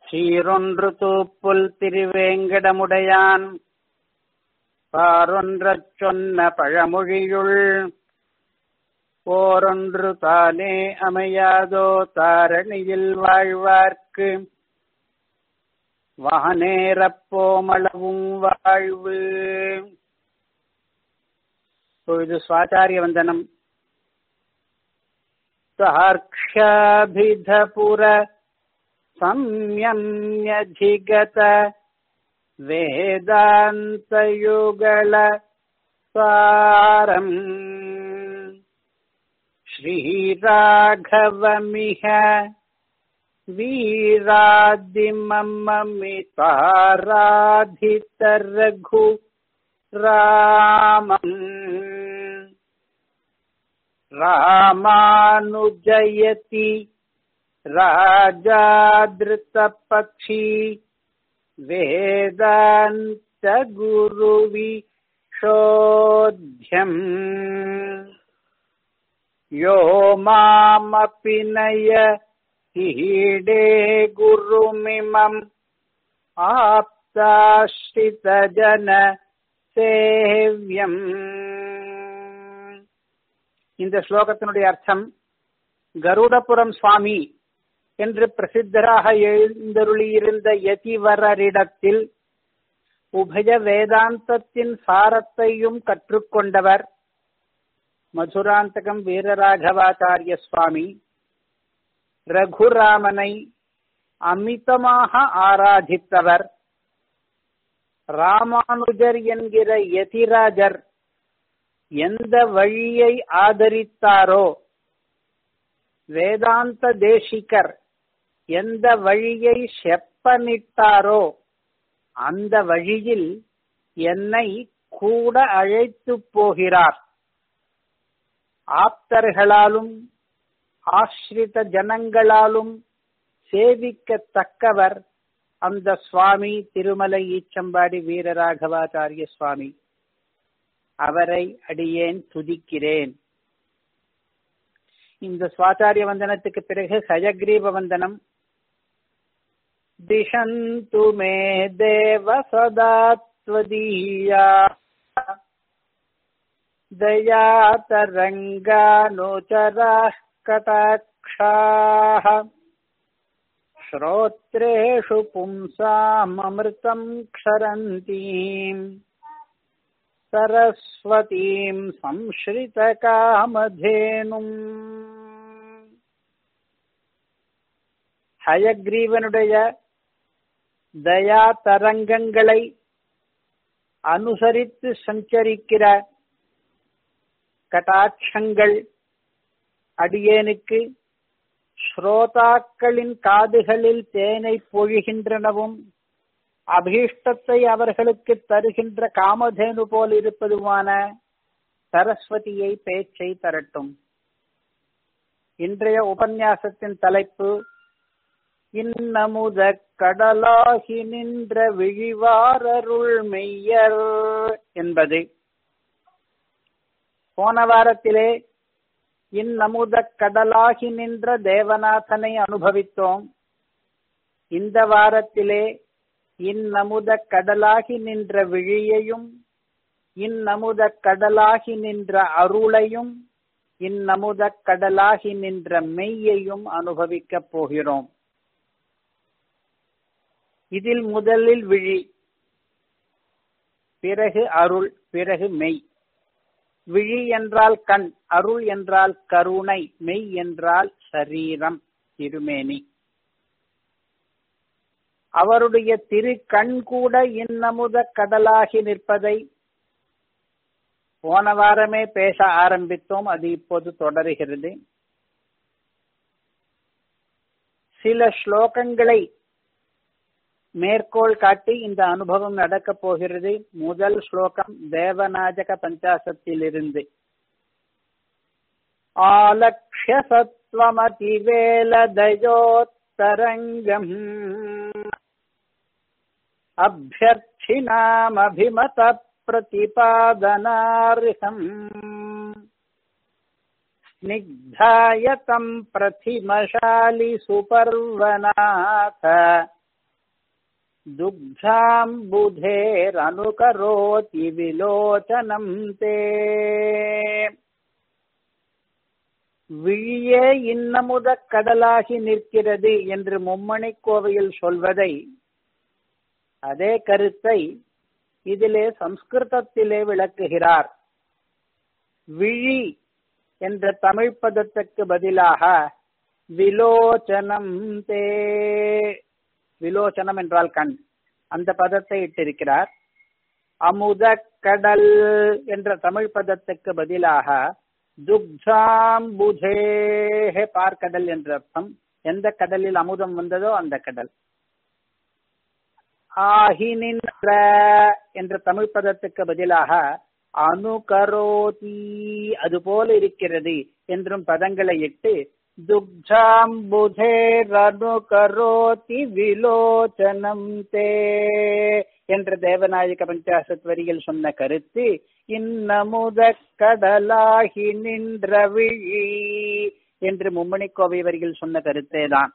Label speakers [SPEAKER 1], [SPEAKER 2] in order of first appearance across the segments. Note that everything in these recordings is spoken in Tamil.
[SPEAKER 1] சீரொன்று தூப்புல் திருவேங்கடமுடையான் பாரொன்றச் சொன்ன பழமொழியுள் போரொன்று தானே அமையாதோ தாரணியில் வாழ்வார்க்கு வானேரப்போமளவும் வாழ்வு இப்பொழுது சுவாச்சாரிய வந்தனம் சாட்சாபிதபுர संयम्यधिगत वेदान्तयुगल सारम् श्रीराघवमिह वीरादिमममिताराधितरघु रामम् रामानुजयति राजादृतपक्षी वेदान्तगुरुविशोध्यम् यो मामपि नय हीडे गुरुमिमम् आप्ताश्रितजन சேவியம் இந்த ஸ்லோகத்தினுடைய அர்த்தம் கருடபுரம் சுவாமி என்று பிரசித்தராக எழுந்தருளியிருந்த யதிவரரிடத்தில் உபய வேதாந்தத்தின் சாரத்தையும் கற்றுக்கொண்டவர் மதுராந்தகம் வீரராகவாச்சாரிய சுவாமி ரகுராமனை அமிதமாக ஆராதித்தவர் ராமானுஜர் என்கிற யதிராஜர் எந்த வழியை ஆதரித்தாரோ வேதாந்த தேசிகர் எந்த வழியை செப்பனிட்டாரோ அந்த வழியில் என்னை கூட அழைத்து போகிறார் ஆப்தர்களாலும் ஆசிரித ஜனங்களாலும் சேவிக்கத்தக்கவர் அந்த சுவாமி திருமலை ஈச்சம்பாடி வீரராகவாச்சாரிய சுவாமி அவரை அடியேன் துதிக்கிறேன் இந்த சுவாச்சாரிய வந்தனத்துக்கு பிறகு ஹயக்ரீவ வந்தனம் திஷந்து மே தேவ சதாத்வதீயா தயா தரங்கானுச்சரா கடாட்சாः श्रोत्रेषु पुंसाममृतम् क्षरन्तीम् सरस्वतीम् संश्रितकामधेनुम् ஹயக்ரீவனுடைய தயா தரங்கங்களை அனுசரித்து சஞ்சரிக்கிற கட்டாட்சங்கள் அடியேனுக்கு ஸ்ரோதாக்களின் காதுகளில் தேனை பொழிகின்றனவும் அபீஷ்டத்தை அவர்களுக்கு தருகின்ற காமதேனு போல் இருப்பதுமான சரஸ்வதியை பேச்சை தரட்டும் இன்றைய உபன்யாசத்தின் தலைப்பு இன்னமுத கடலாகி நின்ற விழிவாரருள் மெய்யர் என்பது போன வாரத்திலே இன்னமுத கடலாகி நின்ற தேவநாதனை அனுபவித்தோம் இந்த வாரத்திலே இன்னமுத கடலாகி நின்ற விழியையும் இன்னமுத கடலாகி நின்ற அருளையும் இன்னமுத கடலாகி நின்ற மெய்யையும் அனுபவிக்கப் போகிறோம் இதில் முதலில் விழி பிறகு அருள் பிறகு மெய் விழி என்றால் கண் அருள் என்றால் கருணை மெய் என்றால் சரீரம் திருமேனி அவருடைய திரு கண் கூட இன்னமுத கடலாகி நிற்பதை போன வாரமே பேச ஆரம்பித்தோம் அது இப்போது தொடருகிறது சில ஸ்லோகங்களை மேற்கோள் காட்டி இந்த அனுபவம் நடக்கப் போகிறது முதல் ஸ்லோகம் தேவநாஜக பஞ்சாசத்திலிருந்து ஆலக்ஷ சத்வமதிவேல தயோத்தரங்கம் அபியர்ச்சினாமபிமத प्रतिपादनार्हम् स्निग्धायतम् प्रथिमशालि सुपर्वनाथ துக்ஷாம்புதேரனுகரோதி விலோச்சனம் தே விழியே இன்னமுத கடலாகி நிற்கிறது என்று மும்மணி கோவையில் சொல்வதை அதே கருத்தை இதிலே சம்ஸ்கிருதத்திலே விளக்குகிறார் விழி என்ற தமிழ் பதத்துக்கு பதிலாக விலோச்சனம் தே விலோச்சனம் என்றால் கண் அந்த பதத்தை இட்டிருக்கிறார் அமுத கடல் என்ற தமிழ் பதத்துக்கு பதிலாக துக்ஷாம்புதே பார்க்கடல் என்ற அர்த்தம் எந்த கடலில் அமுதம் வந்ததோ அந்த கடல் ஆகி நின்ற என்ற தமிழ் பதத்துக்கு பதிலாக அணுகரோதி அது போல இருக்கிறது என்றும் பதங்களை இட்டு துக்ஷாம்புதேரனுகரோதி விலோச்சனம் தே என்ற தேவநாயக பஞ்சாசத் வரியில் சொன்ன கருத்து இன்னமுத கடலாகி நின்ற விழி என்று மும்மணி கோவை வரியில் சொன்ன கருத்தே தான்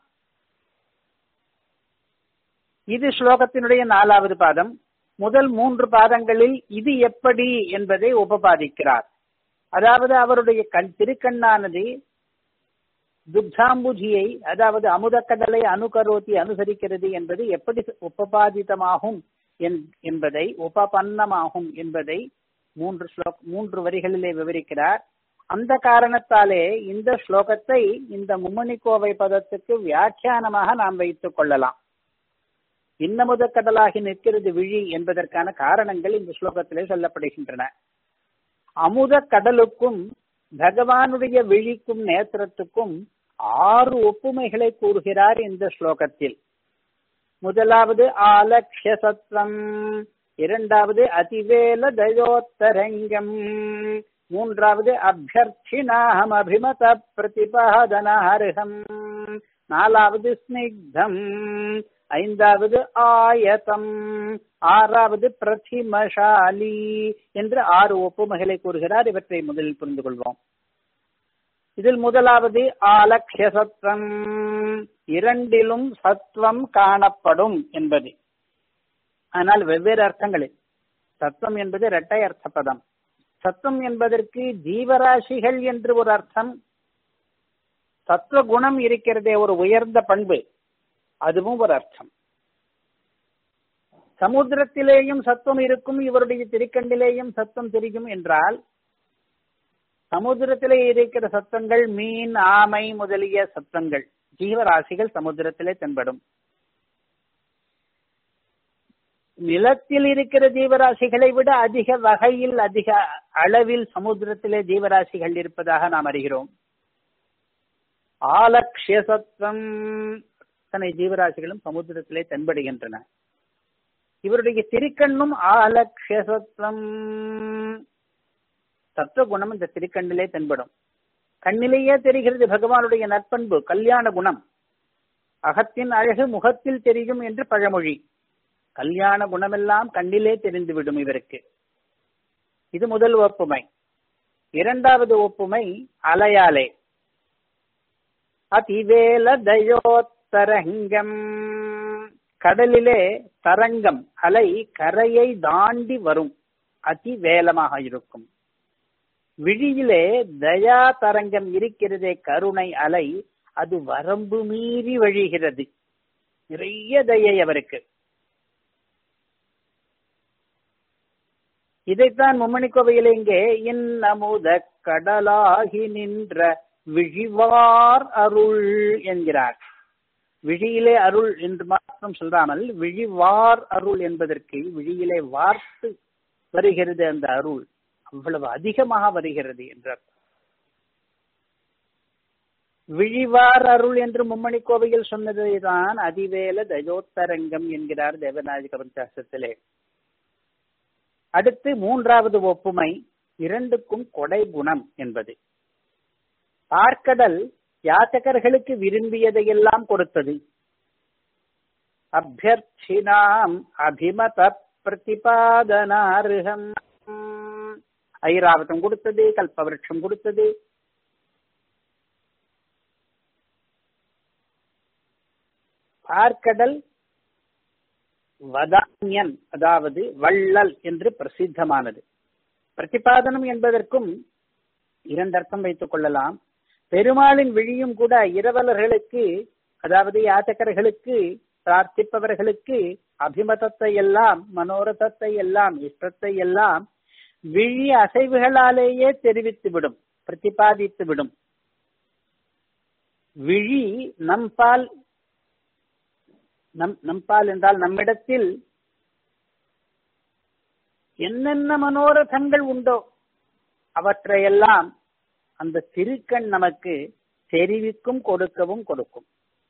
[SPEAKER 1] இது ஸ்லோகத்தினுடைய நாலாவது பாதம் முதல் மூன்று பாதங்களில் இது எப்படி என்பதை உபபாதிக்கிறார் அதாவது அவருடைய கண் திருக்கண்ணானது துக்ஷாம்புஜியை அதாவது அமுதக்கடலை அணுகரோத்தி அனுசரிக்கிறது என்பது எப்படி உபபாதிதமாகும் என்பதை உபபன்னமாகும் என்பதை மூன்று ஸ்லோக் மூன்று வரிகளிலே விவரிக்கிறார் அந்த காரணத்தாலே இந்த ஸ்லோகத்தை இந்த மும்மணி கோவை பதத்துக்கு வியாக்கியானமாக நாம் வைத்துக் கொள்ளலாம் இன்னமுத கடலாகி நிற்கிறது விழி என்பதற்கான காரணங்கள் இந்த ஸ்லோகத்திலே சொல்லப்படுகின்றன அமுத கடலுக்கும் பகவானுடைய விழிக்கும் நேத்திரத்துக்கும் ஆறு ஒப்புமைகளை கூறுகிறார் இந்த ஸ்லோகத்தில் முதலாவது ஆலக்ஷ சத்வம் இரண்டாவது அதிவேல தயோத்தரங்கம் மூன்றாவது அபியர்ச்சினாம் அபிமத பிரதிபாதனார்ஹம் நாலாவது ஸ்னிக்தம் ஐந்தாவது ஆயதம் ஆறாவது பிரதிமசாலி என்று ஆறு ஒப்புமைகளை கூறுகிறார் இவற்றை முதலில் புரிந்து கொள்வோம் இதில் முதலாவது ஆலக்ஷ சத்வம் இரண்டிலும் சத்வம் காணப்படும் என்பது ஆனால் வெவ்வேறு அர்த்தங்களில் சத்வம் என்பது இரட்டை அர்த்த பதம் சத்துவம் என்பதற்கு ஜீவராசிகள் என்று ஒரு அர்த்தம் சத்துவ குணம் இருக்கிறதே ஒரு உயர்ந்த பண்பு அதுவும் ஒரு அர்த்தம் சமுத்திரத்திலேயும் சத்துவம் இருக்கும் இவருடைய திருக்கண்டிலேயும் சத்தம் தெரியும் என்றால் சமுத்திரத்திலே இருக்கிற சத்தங்கள் மீன் ஆமை முதலிய சத்தங்கள் ஜீவராசிகள் சமுத்திரத்திலே தென்படும் நிலத்தில் இருக்கிற ஜீவராசிகளை விட அதிக வகையில் அதிக அளவில் சமுத்திரத்திலே ஜீவராசிகள் இருப்பதாக நாம் அறிகிறோம் ஆலக்ஷிய சத்தம் அத்தனை ஜீவராசிகளும் சமுத்திரத்திலே தென்படுகின்றன இவருடைய திருக்கண்ணும் ஆலக்ஷிய சத்தம் சத்துவ குணம் இந்த திருக்கண்ணிலே தென்படும் கண்ணிலேயே தெரிகிறது பகவானுடைய நற்பண்பு கல்யாண குணம் அகத்தின் அழகு முகத்தில் தெரியும் என்று பழமொழி கல்யாண குணமெல்லாம் கண்ணிலே தெரிந்துவிடும் இவருக்கு இது முதல் ஒப்புமை இரண்டாவது ஒப்புமை அலையாலே அதிவேல தயோத்தரங்கம் கடலிலே தரங்கம் அலை கரையை தாண்டி வரும் அதிவேலமாக இருக்கும் விழியிலே தயா தரங்கம் இருக்கிறதே கருணை அலை அது வரம்பு மீறி வழிகிறது நிறைய தயை அவருக்கு இதைத்தான் மும்மணி கோவையில் இங்கே இன்னமுத கடலாகி நின்ற விழிவார் அருள் என்கிறார் விழியிலே அருள் என்று மாத்திரம் சொல்லாமல் விழிவார் அருள் என்பதற்கு விழியிலே வார்த்து வருகிறது அந்த அருள் அவ்வளவு அதிகமாக வருகிறது என்றார் விழிவார் அருள் என்று மும்மணி கோவையில் சொன்னதைதான் அதிவேல தஜோத்தரங்கம் என்கிறார் தேவநாயக பஞ்சாசத்திலே அடுத்து மூன்றாவது ஒப்புமை இரண்டுக்கும் கொடை குணம் என்பது பார்க்கடல் யாச்சகர்களுக்கு விரும்பியதையெல்லாம் கொடுத்தது அபியர்ச்சினாம் அபிமத பிரதிபாதனார்ஹம் ஐராவதம் கொடுத்தது கல்பவருஷம் கொடுத்தது பார்க்கடல் வதான்யன் அதாவது வள்ளல் என்று பிரசித்தமானது பிரதிபாதனம் என்பதற்கும் இரண்டு அர்த்தம் வைத்துக் கொள்ளலாம் பெருமாளின் விழியும் கூட இரவலர்களுக்கு அதாவது யாச்சகர்களுக்கு பிரார்த்திப்பவர்களுக்கு அபிமதத்தை எல்லாம் மனோரதத்தை எல்லாம் இஷ்டத்தை எல்லாம் விழி அசைவுகளாலேயே தெரிவித்து விடும் பிரதிபாதித்து விடும் விழி நம்பால் நம் நம்பால் என்றால் நம்மிடத்தில் என்னென்ன மனோரதங்கள் உண்டோ அவற்றையெல்லாம் அந்த திருக்கண் நமக்கு தெரிவிக்கும் கொடுக்கவும் கொடுக்கும்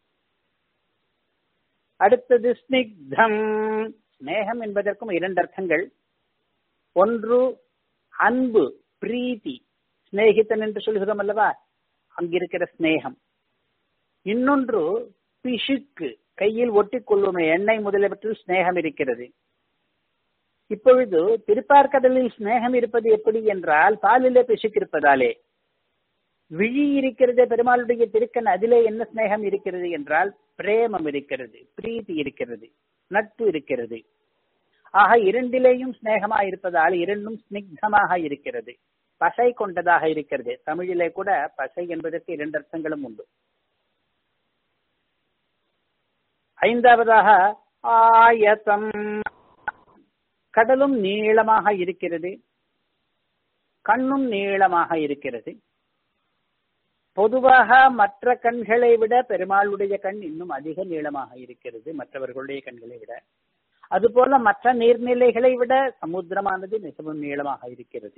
[SPEAKER 1] அடுத்தது ஸ்னிக்தம் ஸ்நேகம் என்பதற்கும் இரண்டு அர்த்தங்கள் ஒன்று அன்பு பிரீத்தி சிநேகித்தன் என்று சொல்கிறோம் அல்லவா அங்கிருக்கிற ஸ்நேகம் இன்னொன்று பிசுக்கு கையில் ஒட்டிக் கொள்ளுமே எண்ணெய் முதலியவற்றில் ஸ்நேகம் இருக்கிறது இப்பொழுது திருப்பார்கடலில் ஸ்நேகம் இருப்பது எப்படி என்றால் பாலிலே பிசுக்கு இருப்பதாலே விழி இருக்கிறது பெருமாளுடைய திருக்கண் அதிலே என்ன ஸ்நேகம் இருக்கிறது என்றால் பிரேமம் இருக்கிறது பிரீத்தி இருக்கிறது நட்பு இருக்கிறது ஆக இரண்டிலேயும் ஸ்நேகமாக இருப்பதால் இரண்டும் ஸ்னிக்தமாக இருக்கிறது பசை கொண்டதாக இருக்கிறது தமிழிலே கூட பசை என்பதற்கு இரண்டு அர்த்தங்களும் உண்டு ஐந்தாவதாக ஆயத்தம் கடலும் நீளமாக இருக்கிறது கண்ணும் நீளமாக இருக்கிறது பொதுவாக மற்ற கண்களை விட பெருமாளுடைய கண் இன்னும் அதிக நீளமாக இருக்கிறது மற்றவர்களுடைய கண்களை விட அதுபோல மற்ற நீர்நிலைகளை விட சமுத்திரமானது மிகவும் நீளமாக இருக்கிறது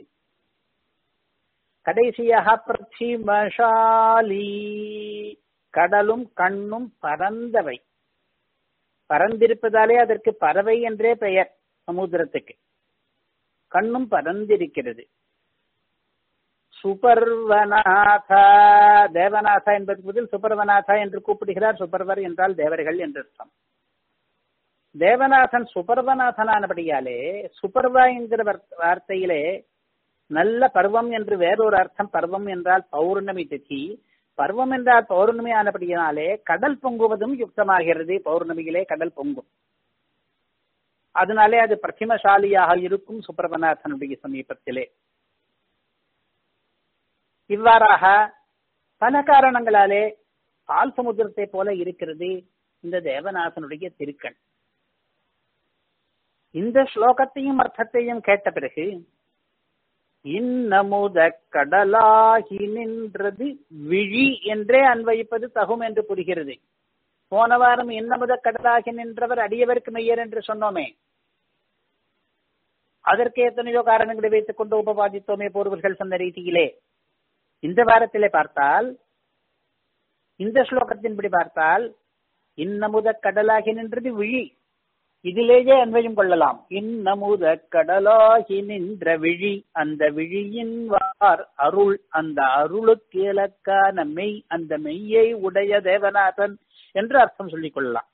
[SPEAKER 1] கடைசியாக பிரதிமஷாலி கடலும் கண்ணும் பரந்தவை பரந்திருப்பதாலே அதற்கு பறவை என்றே பெயர் சமுத்திரத்துக்கு கண்ணும் பரந்திருக்கிறது சுபர்வநாதா தேவநாதா என்பதற்கு பதில் சுபர்வநாதா என்று கூப்பிடுகிறார் சுபர்வர் என்றால் தேவர்கள் என்று அர்த்தம் தேவநாதன் சுபர்வநாதனானபடியாலே சுபர்வா என்கிற வார்த்தையிலே நல்ல பருவம் என்று வேறொரு அர்த்தம் பருவம் என்றால் பௌர்ணமி திதி பருவம் என்றால் பௌர்ணமி ஆனபடியாலே கடல் பொங்குவதும் யுக்தமாகிறது பௌர்ணமியிலே கடல் பொங்கும் அதனாலே அது பிரதிமசாலியாக இருக்கும் சுப்பிரமநாதனுடைய சமீபத்திலே இவ்வாறாக பல காரணங்களாலே பால் சமுத்திரத்தை போல இருக்கிறது இந்த தேவநாதனுடைய திருக்கண் இந்த ஸ்லோகத்தையும் அர்த்தத்தையும் கேட்ட பிறகு இன்னமுத கடலாகி நின்றது விழி என்றே அன்வயிப்பது தகும் என்று புரிகிறது போன வாரம் இன்னமுத கடலாகி நின்றவர் அடியவருக்கு மெய்யர் என்று சொன்னோமே அதற்கு எத்தனையோ காரணங்களை வைத்துக் கொண்டு உபவாதித்தோமே பூர்வர்கள் சொன்ன ரீதியிலே இந்த வாரத்திலே பார்த்தால் இந்த ஸ்லோகத்தின்படி பார்த்தால் இன்னமுத கடலாகி நின்றது விழி இதிலேயே அன்வையும் கொள்ளலாம் இன்னமுத கடலாகி நின்ற விழி அந்த விழியின் வார் அருள் அந்த அருளுக்கு இலக்கான மெய் அந்த மெய்யை உடைய தேவநாதன் என்று அர்த்தம் சொல்லிக் கொள்ளலாம்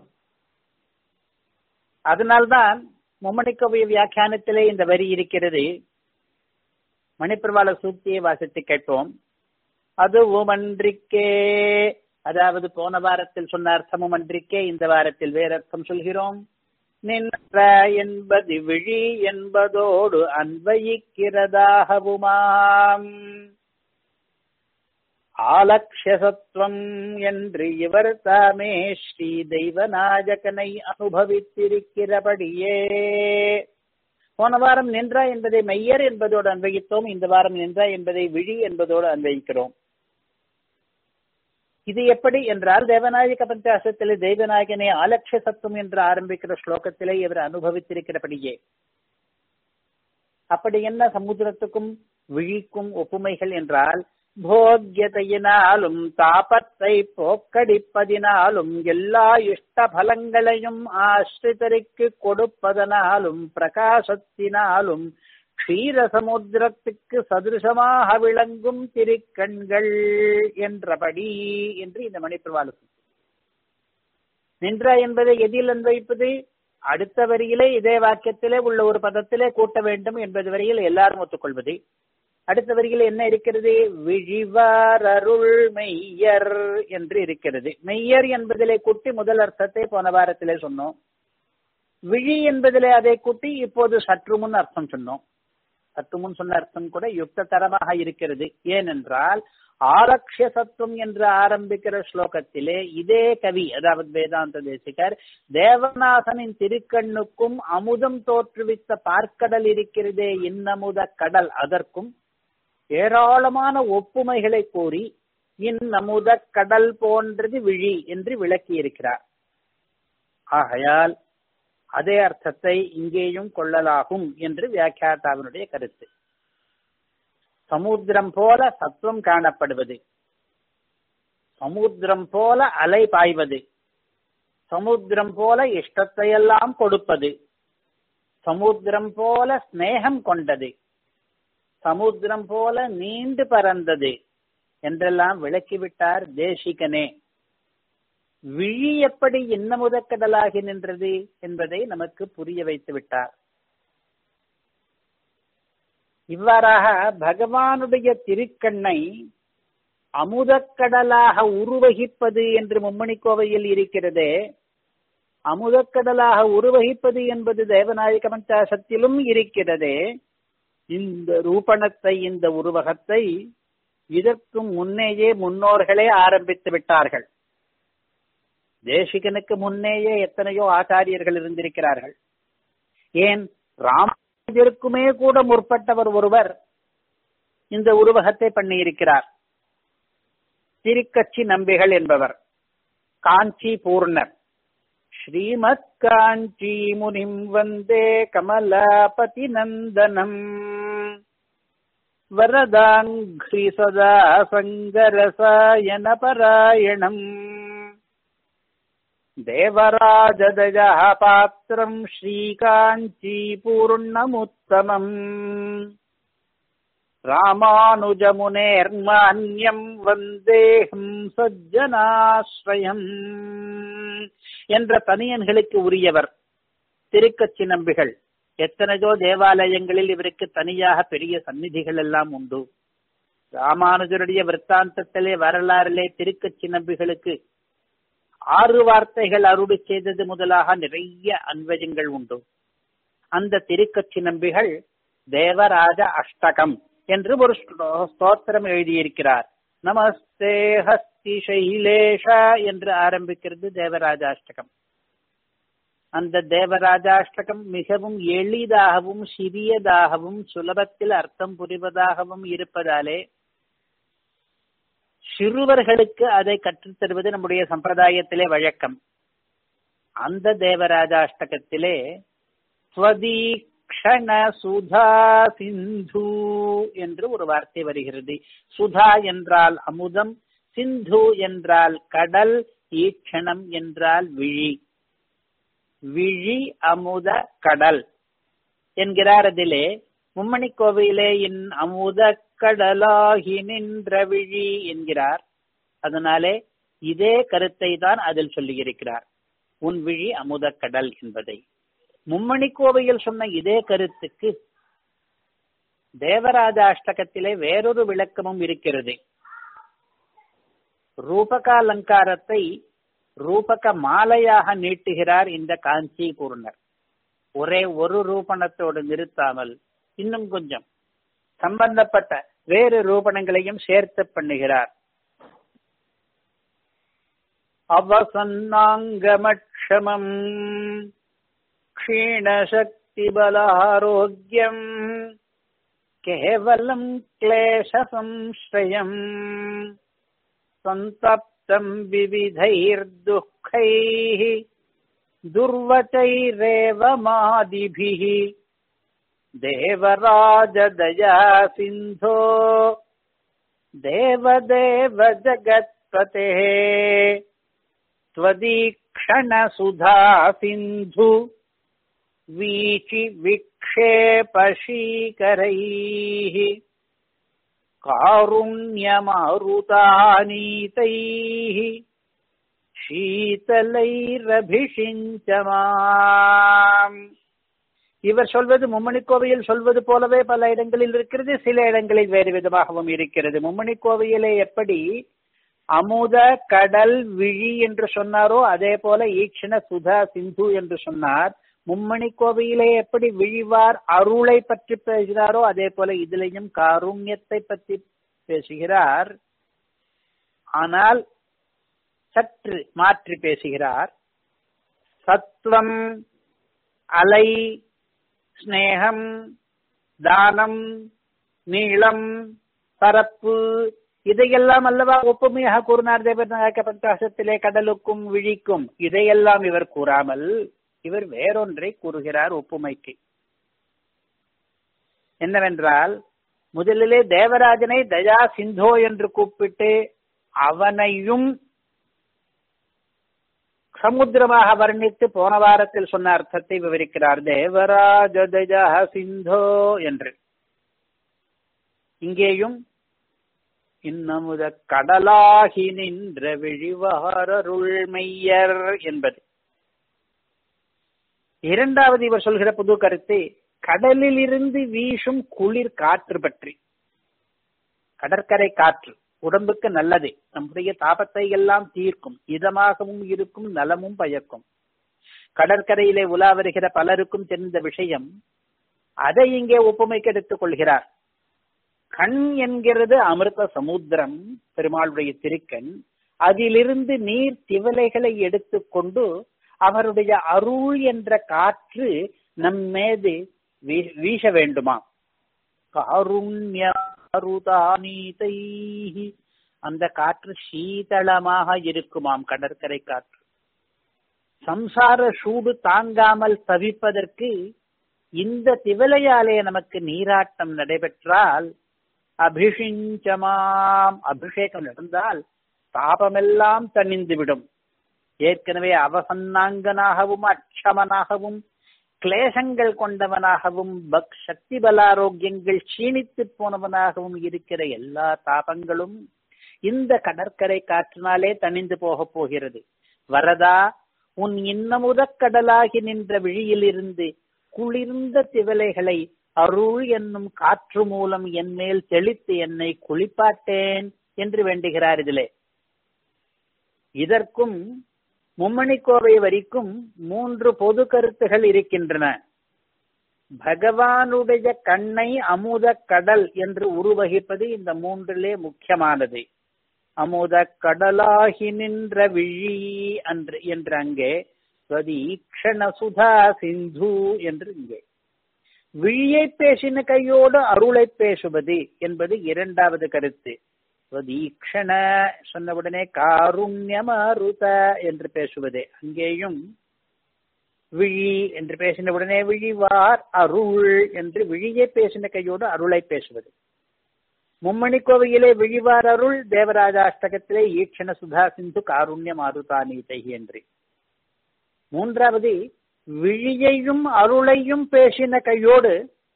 [SPEAKER 1] அதனால்தான் மும்மணிக்கோவை வியாக்கியானத்திலே இந்த வரி இருக்கிறது மணிப்பிரவாள சூக்தியை வாசித்து கேட்போம் அதுவும் அன்றிக்கே அதாவது போன வாரத்தில் சொன்ன அர்த்தமும் அன்றிக்கே இந்த வாரத்தில் வேற அர்த்தம் சொல்கிறோம் நின்ற என்பது விழி என்பதோடு அன்வயிக்கிறதாகவுமாம் ஆலக்ஷசத்துவம் என்று இவர் தாமே ஸ்ரீ தெய்வநாயகனை அனுபவித்திருக்கிறபடியே போன வாரம் நின்றா என்பதை மையர் என்பதோடு அன்வயித்தோம் இந்த வாரம் நின்றா என்பதை விழி என்பதோடு அன்வயிக்கிறோம் இது எப்படி என்றால் தேவநாயக பஞ்சாசத்திலே தெய்வநாயகனை ஆலட்ச சத்துவம் என்று ஆரம்பிக்கிற ஸ்லோகத்திலே இவர் அனுபவித்திருக்கிறபடியே அப்படி என்ன சமுத்திரத்துக்கும் விழிக்கும் ஒப்புமைகள் என்றால் போக்கியதையினாலும் தாபத்தை போக்கடிப்பதினாலும் எல்லா இஷ்ட பலங்களையும் ஆசிரிதருக்கு கொடுப்பதனாலும் பிரகாசத்தினாலும் க்ஷீர சமுத்திரத்துக்கு சதுருஷமாக விளங்கும் திருக்கண்கள் என்றபடி என்று இந்த மணிப்பிரவாளு நின்ற என்பதை எதில் அன்வைப்பது அடுத்த வரியிலே இதே வாக்கியத்திலே உள்ள ஒரு பதத்திலே கூட்ட வேண்டும் என்பது வரையில் எல்லாரும் ஒத்துக்கொள்வது அடுத்த வரியில் என்ன இருக்கிறது விழிவார் அருள் மெய்யர் என்று இருக்கிறது மெய்யர் என்பதிலே கூட்டி முதல் அர்த்தத்தை போன வாரத்திலே சொன்னோம் விழி என்பதிலே அதை கூட்டி இப்போது சற்று முன் அர்த்தம் சொன்னோம் சற்று முன் சொன்ன அர்த்தம் கூட யுக்த தரமாக இருக்கிறது ஏனென்றால் ஆலக்ஷ சத்துவம் என்று ஆரம்பிக்கிற ஸ்லோகத்திலே இதே கவி அதாவது வேதாந்த தேசிகர் தேவநாதனின் திருக்கண்ணுக்கும் அமுதம் தோற்றுவித்த பார்க்கடல் இருக்கிறதே இன்னமுத கடல் அதற்கும் ஏராளமான ஒப்புமைகளை கூறி இன்னமுத கடல் போன்றது விழி என்று விளக்கி இருக்கிறார் ஆகையால் அதே அர்த்தத்தை இங்கேயும் கொள்ளலாகும் என்று வியாக்கியாத்தாவினுடைய கருத்து சமுத்திரம் போல சத்துவம் காணப்படுவது சமுத்திரம் போல அலை பாய்வது சமுத்திரம் போல இஷ்டத்தையெல்லாம் கொடுப்பது சமுத்திரம் போல ஸ்நேகம் கொண்டது சமுத்திரம் போல நீண்டு பறந்தது என்றெல்லாம் விளக்கிவிட்டார் தேசிகனே விழி எப்படி என்ன முதக்கடலாகி நின்றது என்பதை நமக்கு புரிய வைத்து விட்டார் இவ்வாறாக பகவானுடைய திருக்கண்ணை அமுதக்கடலாக உருவகிப்பது என்று மும்மணி கோவையில் இருக்கிறதே அமுதக்கடலாக உருவகிப்பது என்பது தேவநாயக பஞ்சாசத்திலும் இருக்கிறதே இந்த ரூபணத்தை இந்த உருவகத்தை இதற்கு முன்னேயே முன்னோர்களே ஆரம்பித்து விட்டார்கள் தேசிகனுக்கு முன்னேயே எத்தனையோ ஆச்சாரியர்கள் இருந்திருக்கிறார்கள் ஏன் ராமனுக்குமே கூட முற்பட்டவர் ஒருவர் இந்த உருவகத்தை பண்ணியிருக்கிறார் திருக்கட்சி நம்பிகள் என்பவர் காஞ்சி பூர்ணர் ஸ்ரீமத் காஞ்சி முனிம் வந்தே கமலாபதி நந்தனம் வரதாங்கி சதா சங்கரசாயன பராயணம் தேவராஜதயா பாத்திரம் ஸ்ரீகாஞ்சி பூர்ணமுத்தமம் ராமானுஜமுனேர்மான்யம் வந்தேகம் சஜ்ஜனாஸ்ரயம் என்ற தனியன்களுக்கு உரியவர் திருக்கச்சி நம்பிகள் எத்தனையோ தேவாலயங்களில் இவருக்கு தனியாக பெரிய சந்நிதிகள் எல்லாம் உண்டு ராமானுஜருடைய விற்த்தாந்தத்திலே வரலாறிலே திருக்கச்சி நம்பிகளுக்கு ஆறு வார்த்தைகள் அருடு செய்தது முதலாக நிறைய அன்வயங்கள் உண்டு அந்த திருக்கச்சி நம்பிகள் தேவராஜ அஷ்டகம் என்று ஒரு ஸ்தோத்திரம் எழுதியிருக்கிறார் நமஸ்தே ஹஸ்தி சைலேஷா என்று ஆரம்பிக்கிறது தேவராஜாஷ்டகம் அந்த தேவராஜாஷ்டகம் மிகவும் எளிதாகவும் சிறியதாகவும் சுலபத்தில் அர்த்தம் புரிவதாகவும் இருப்பதாலே சிறுவர்களுக்கு அதை கற்றுத்தருவது நம்முடைய சம்பிரதாயத்திலே வழக்கம் அந்த தேவராஜாஷ்டகத்திலே ஸ்வதீக்ஷண சுதா சிந்து என்று ஒரு வார்த்தை வருகிறது சுதா என்றால் அமுதம் சிந்து என்றால் கடல் ஈக்ஷணம் என்றால் விழி விழி அமுத கடல் என்கிறார் அதிலே மும்மணி கோவிலே இன் அமுத கடலாகி நின்ற விழி என்கிறார் அதனாலே இதே கருத்தை தான் அதில் சொல்லியிருக்கிறார் உன் விழி அமுத கடல் என்பதை மும்மணி கோவையில் சொன்ன இதே கருத்துக்கு தேவராஜ அஷ்டகத்திலே வேறொரு விளக்கமும் இருக்கிறது ரூபகாலங்காரத்தை ரூபக மாலையாக நீட்டுகிறார் இந்த காஞ்சி பூர்ணர் ஒரே ஒரு ரூபணத்தோடு நிறுத்தாமல் இன்னும் கொஞ்சம் சம்பந்தப்பட்ட வேறு ரூபணங்களையும் சேர்த்து பண்ணுகிறார் அவசன்னாங்கமக்ஷமம் க்ஷீணசக்தி பலாரோக்கியம் கேவலம் கிளேஷ சம்ஸ்ரயம் சந்தப்தம் விவிதைர்துःखैः दुर्वचैरेव मादिभिः देवराजदया सिन्धो देवदेव जगत्पतेः त्वदीक्षणसुधा सिन्धु वीचि विक्षेपशीकरैः कारुण्यमारुतानीतैः ஷீதலைரபிஷிஞ்சமாம் இவர் சொல்வது மும்மணி கோவையில் சொல்வது போலவே பல இடங்களில் இருக்கிறது சில இடங்களில் வேறு விதமாகவும் இருக்கிறது மும்மணி கோவையிலே எப்படி அமுத கடல் விழி என்று சொன்னாரோ அதே போல ஈக்ஷண சுதா சிந்து என்று சொன்னார் மும்மணி கோவையிலே எப்படி விழிவார் அருளை பற்றி பேசுகிறாரோ அதே போல இதிலையும் காருண்யத்தை பற்றி பேசுகிறார் ஆனால் சற்று மாற்றி பேசுகிறார் சத்வம் அலை ஸ்னேகம் தானம் நீளம் பரப்பு இதையெல்லாம் அல்லவா ஒப்புமையாக கூறினார் தேவநாயக பஞ்சாசத்திலே கடலுக்கும் விழிக்கும் இதையெல்லாம் இவர் கூறாமல் இவர் வேறொன்றை கூறுகிறார் ஒப்புமைக்கு என்னவென்றால் முதலிலே தேவராஜனை தயா சிந்தோ என்று கூப்பிட்டு அவனையும் சமுத்திரமாக வர்ணித்து போன வாரத்தில் சொன்ன அர்த்தத்தை விவரிக்கிறார் தேவராஜ தயா சிந்தோ என்று இங்கேயும் இன்னமுத கடலாகி நின்ற விழிவாரருள் மெய்யர் என்பது இரண்டாவது இவர் சொல்கிற புது கருத்து கடலில் இருந்து வீசும் குளிர் காற்று பற்றி கடற்கரை காற்று உடம்புக்கு நல்லது நம்முடைய தாபத்தை எல்லாம் தீர்க்கும் இதமாகவும் இருக்கும் நலமும் பயக்கும் கடற்கரையிலே உலா வருகிற பலருக்கும் தெரிந்த விஷயம் அதை இங்கே ஒப்புமைக்கு எடுத்துக் கொள்கிறார் கண் என்கிறது அமிர்த சமுத்திரம் பெருமாளுடைய திருக்கண் அதிலிருந்து நீர் திவலைகளை எடுத்துக்கொண்டு அவருடைய அருள் என்ற காற்று நம் மீது வீச வேண்டுமா காருண்ய அந்த காற்று சீதளமாக இருக்குமாம் கடற்கரை காற்று சம்சார சூடு தாங்காமல் தவிப்பதற்கு இந்த திவலையாலே நமக்கு நீராட்டம் நடைபெற்றால் அபிஷிஞ்சமாம் அபிஷேகம் நடந்தால் தாபமெல்லாம் தணிந்துவிடும் ஏற்கனவே அவசன்னாங்கனாகவும் அட்சமனாகவும் கிளேசங்கள் கொண்டவனாகவும் பக் சக்தி பலாரோக்கியங்கள் சீணித்து போனவனாகவும் இருக்கிற எல்லா தாபங்களும் இந்த கடற்கரை காற்றினாலே தணிந்து போக போகிறது வரதா உன் இன்னமுதக் கடலாகி நின்ற விழியிலிருந்து குளிர்ந்த திவலைகளை அருள் என்னும் காற்று மூலம் என் மேல் தெளித்து என்னை குளிப்பாட்டேன் என்று வேண்டுகிறார் இதிலே இதற்கும் மும்மணி கோவை வரைக்கும் மூன்று பொது கருத்துகள் இருக்கின்றன பகவானுடைய கண்ணை அமுத கடல் என்று உருவகிப்பது இந்த மூன்றிலே முக்கியமானது அமுத கடலாகி நின்ற விழி அன்று என்று அங்கே ஈக்ஷண சுதா சிந்து என்று இங்கே விழியை பேசின கையோடு அருளை பேசுவது என்பது இரண்டாவது கருத்து ஈக்ஷண சொன்னவுடனே காருண்யமருத என்று பேசுவது அங்கேயும் விழி என்று பேசினவுடனே விழிவார் அருள் என்று விழியை பேசின கையோடு அருளை பேசுவது மும்மணி கோவையிலே விழிவார் அருள் தேவராஜாஷ்டகத்திலே ஈக்ஷண சுதா சிந்து காருண்யம் ஆருதா நீதை என்று மூன்றாவது விழியையும் அருளையும் பேசின கையோடு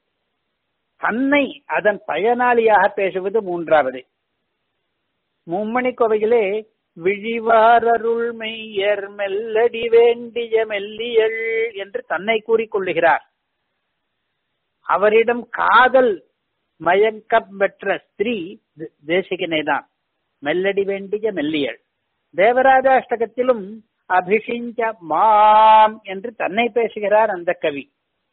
[SPEAKER 1] தன்னை அதன் பயனாளியாக பேசுவது மூன்றாவது மும்மணி கோவையிலே விழிவாரருள் மெய்யர் மெல்லடி வேண்டிய மெல்லியல் என்று தன்னை கூறிக்கொள்ளுகிறார் அவரிடம் காதல் மயக்கம் பெற்ற ஸ்திரீ தேசிகனை தான் மெல்லடி வேண்டிய மெல்லியல் தேவராஜாஷ்டகத்திலும் அபிஷிஞ்ச மாம் என்று தன்னை பேசுகிறார் அந்த கவி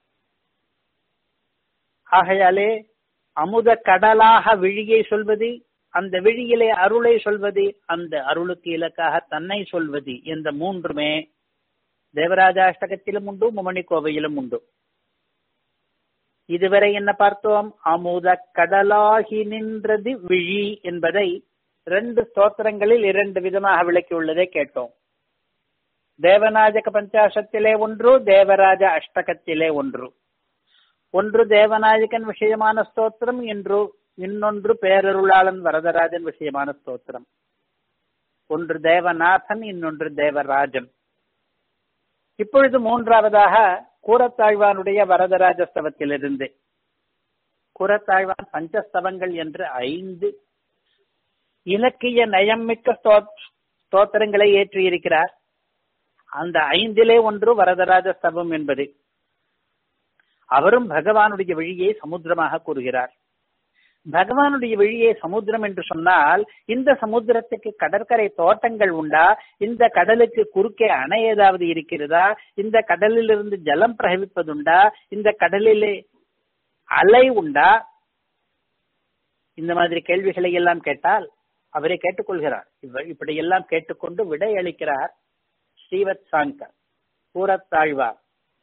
[SPEAKER 1] ஆகையாலே அமுத கடலாக விழியை சொல்வது அந்த விழியிலே அருளை சொல்வது அந்த அருளுக்கு இலக்காக தன்னை சொல்வது இந்த மூன்றுமே தேவராஜாஷ்டகத்திலும் உண்டு முமணி கோவையிலும் உண்டு இதுவரை என்ன பார்த்தோம் அமுத கடலாகி நின்றது விழி என்பதை ரெண்டு ஸ்தோத்திரங்களில் இரண்டு விதமாக விளக்கியுள்ளதை கேட்டோம் தேவநாஜக பஞ்சாசத்திலே ஒன்று தேவராஜ அஷ்டகத்திலே ஒன்று ஒன்று தேவநாயகன் விஷயமான ஸ்தோத்திரம் என்று இன்னொன்று பேரருளாளன் வரதராஜன் விஷயமான ஸ்தோத்திரம் ஒன்று தேவநாதன் இன்னொன்று தேவராஜன் இப்பொழுது மூன்றாவதாக கூரத்தாழ்வானுடைய வரதராஜ ஸ்தவத்திலிருந்து கூரத்தாழ்வான் பஞ்சஸ்தவங்கள் என்று ஐந்து இலக்கிய நயம்மிக்க ஸ்தோத்திரங்களை ஏற்றியிருக்கிறார் அந்த ஐந்திலே ஒன்று வரதராஜ ஸ்தவம் என்பது அவரும் பகவானுடைய வழியை சமுத்திரமாக கூறுகிறார் பகவானுடைய வெளியே சமுத்திரம் என்று சொன்னால் இந்த சமுத்திரத்துக்கு கடற்கரை தோட்டங்கள் உண்டா இந்த கடலுக்கு குறுக்கே அணை ஏதாவது இருக்கிறதா இந்த கடலிலிருந்து ஜலம் பிரகவிப்பதுண்டா இந்த கடலிலே அலை உண்டா இந்த மாதிரி கேள்விகளை எல்லாம் கேட்டால் அவரை கேட்டுக்கொள்கிறார் இப்படி எல்லாம் கேட்டுக்கொண்டு விடை அளிக்கிறார் ஸ்ரீவத் சாங்கர் பூரத்தாழ்வார்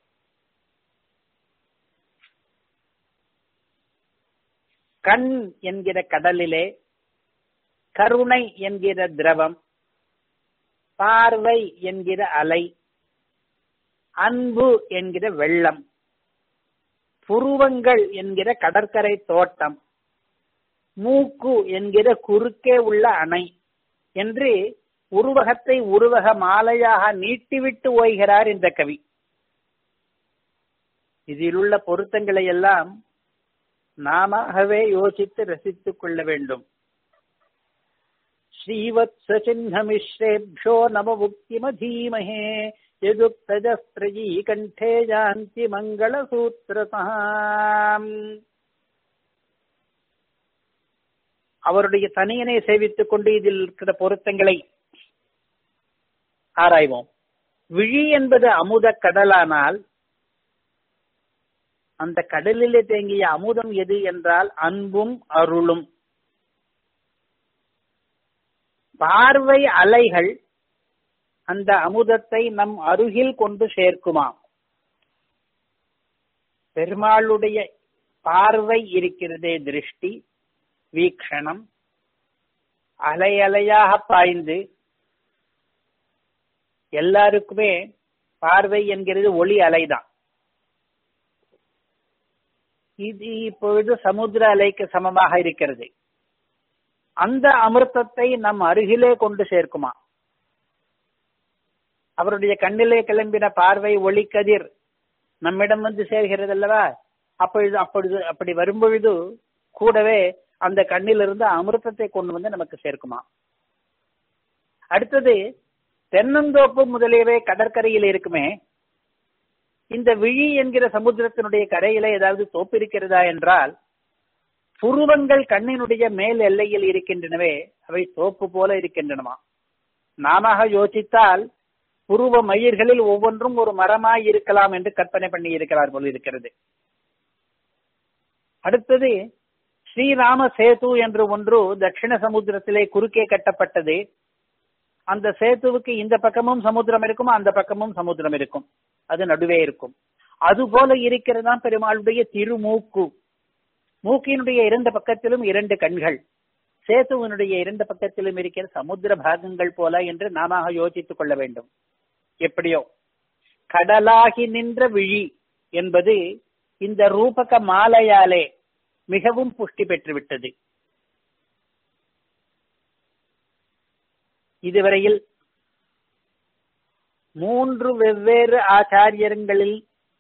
[SPEAKER 1] கண் என்கிற கடலிலே கருணை என்கிற திரவம் பார்வை என்கிற அலை அன்பு என்கிற வெள்ளம் புருவங்கள் என்கிற கடற்கரை தோட்டம் மூக்கு என்கிற குறுக்கே உள்ள அணை என்று உருவகத்தை உருவக மாலையாக நீட்டிவிட்டு ஓய்கிறார் இந்த கவி இதில் உள்ள பொருத்தங்களை எல்லாம் நாமவே யோசித்து ரசித்துக் கொள்ள வேண்டும் ஸ்ரீவத்ஸ சின்னமிஸ்ரேபியோ நம முக்திமதீமஹே எதுக்தஜ பிரஜீ கண்டே ஜாந்தி மங்கள சூத்திரதாம் அவருடைய தனியனை சேவித்துக் கொண்டு இதில் இருக்கிற பொருத்தங்களை ஆராய்வோம் விழி என்பது அமுத கடலானால் அந்த கடலிலே தேங்கிய அமுதம் எது என்றால் அன்பும் அருளும் பார்வை அலைகள் அந்த அமுதத்தை நம் அருகில் கொண்டு சேர்க்குமாம் பெருமாளுடைய பார்வை இருக்கிறதே திருஷ்டி வீக்ஷணம் அலை அலையாக பாய்ந்து எல்லாருக்குமே பார்வை என்கிறது ஒளி அலைதான் இது இப்பொழுது சமுத்திர அலைக்கு சமமாக இருக்கிறது அந்த அமிர்தத்தை நம் அருகிலே கொண்டு சேர்க்குமா அவருடைய கண்ணிலே கிளம்பின பார்வை ஒளி கதிர் நம்மிடம் வந்து சேர்கிறது அல்லவா அப்பொழுது அப்பொழுது அப்படி வரும்பொழுது கூடவே அந்த கண்ணிலிருந்து அமிர்தத்தை கொண்டு வந்து நமக்கு சேர்க்குமா அடுத்தது தென்னந்தோப்பு முதலியவை கடற்கரையில் இருக்குமே இந்த விழி என்கிற சமுத்திரத்தினுடைய கரையில ஏதாவது தோப்பு இருக்கிறதா என்றால் புருவங்கள் கண்ணினுடைய மேல் எல்லையில் இருக்கின்றனவே அவை தோப்பு போல இருக்கின்றனமா நாம யோசித்தால் புருவ மயிர்களில் ஒவ்வொன்றும் ஒரு மரமாய் இருக்கலாம் என்று கற்பனை பண்ணி இருக்கிறார் போல இருக்கிறது அடுத்தது ஸ்ரீராம சேது என்று ஒன்று தட்சிண சமுத்திரத்திலே குறுக்கே கட்டப்பட்டது அந்த சேத்துவுக்கு இந்த பக்கமும் சமுத்திரம் இருக்கும் அந்த பக்கமும் சமுத்திரம் இருக்கும் அது நடுவே இருக்கும் அது போல இருக்கிறதா பெருமாளுடைய திருமூக்கு மூக்கினுடைய இரண்டு பக்கத்திலும் இரண்டு கண்கள் சேத்துவனுடைய இரண்டு பக்கத்திலும் இருக்கிற சமுத்திர பாகங்கள் போல என்று நாம யோசித்துக் கொள்ள வேண்டும் எப்படியோ கடலாகி நின்ற விழி என்பது இந்த ரூபக மாலையாலே மிகவும் புஷ்டி பெற்றுவிட்டது இதுவரையில் மூன்று வெவ்வேறு ஆச்சாரியங்களில்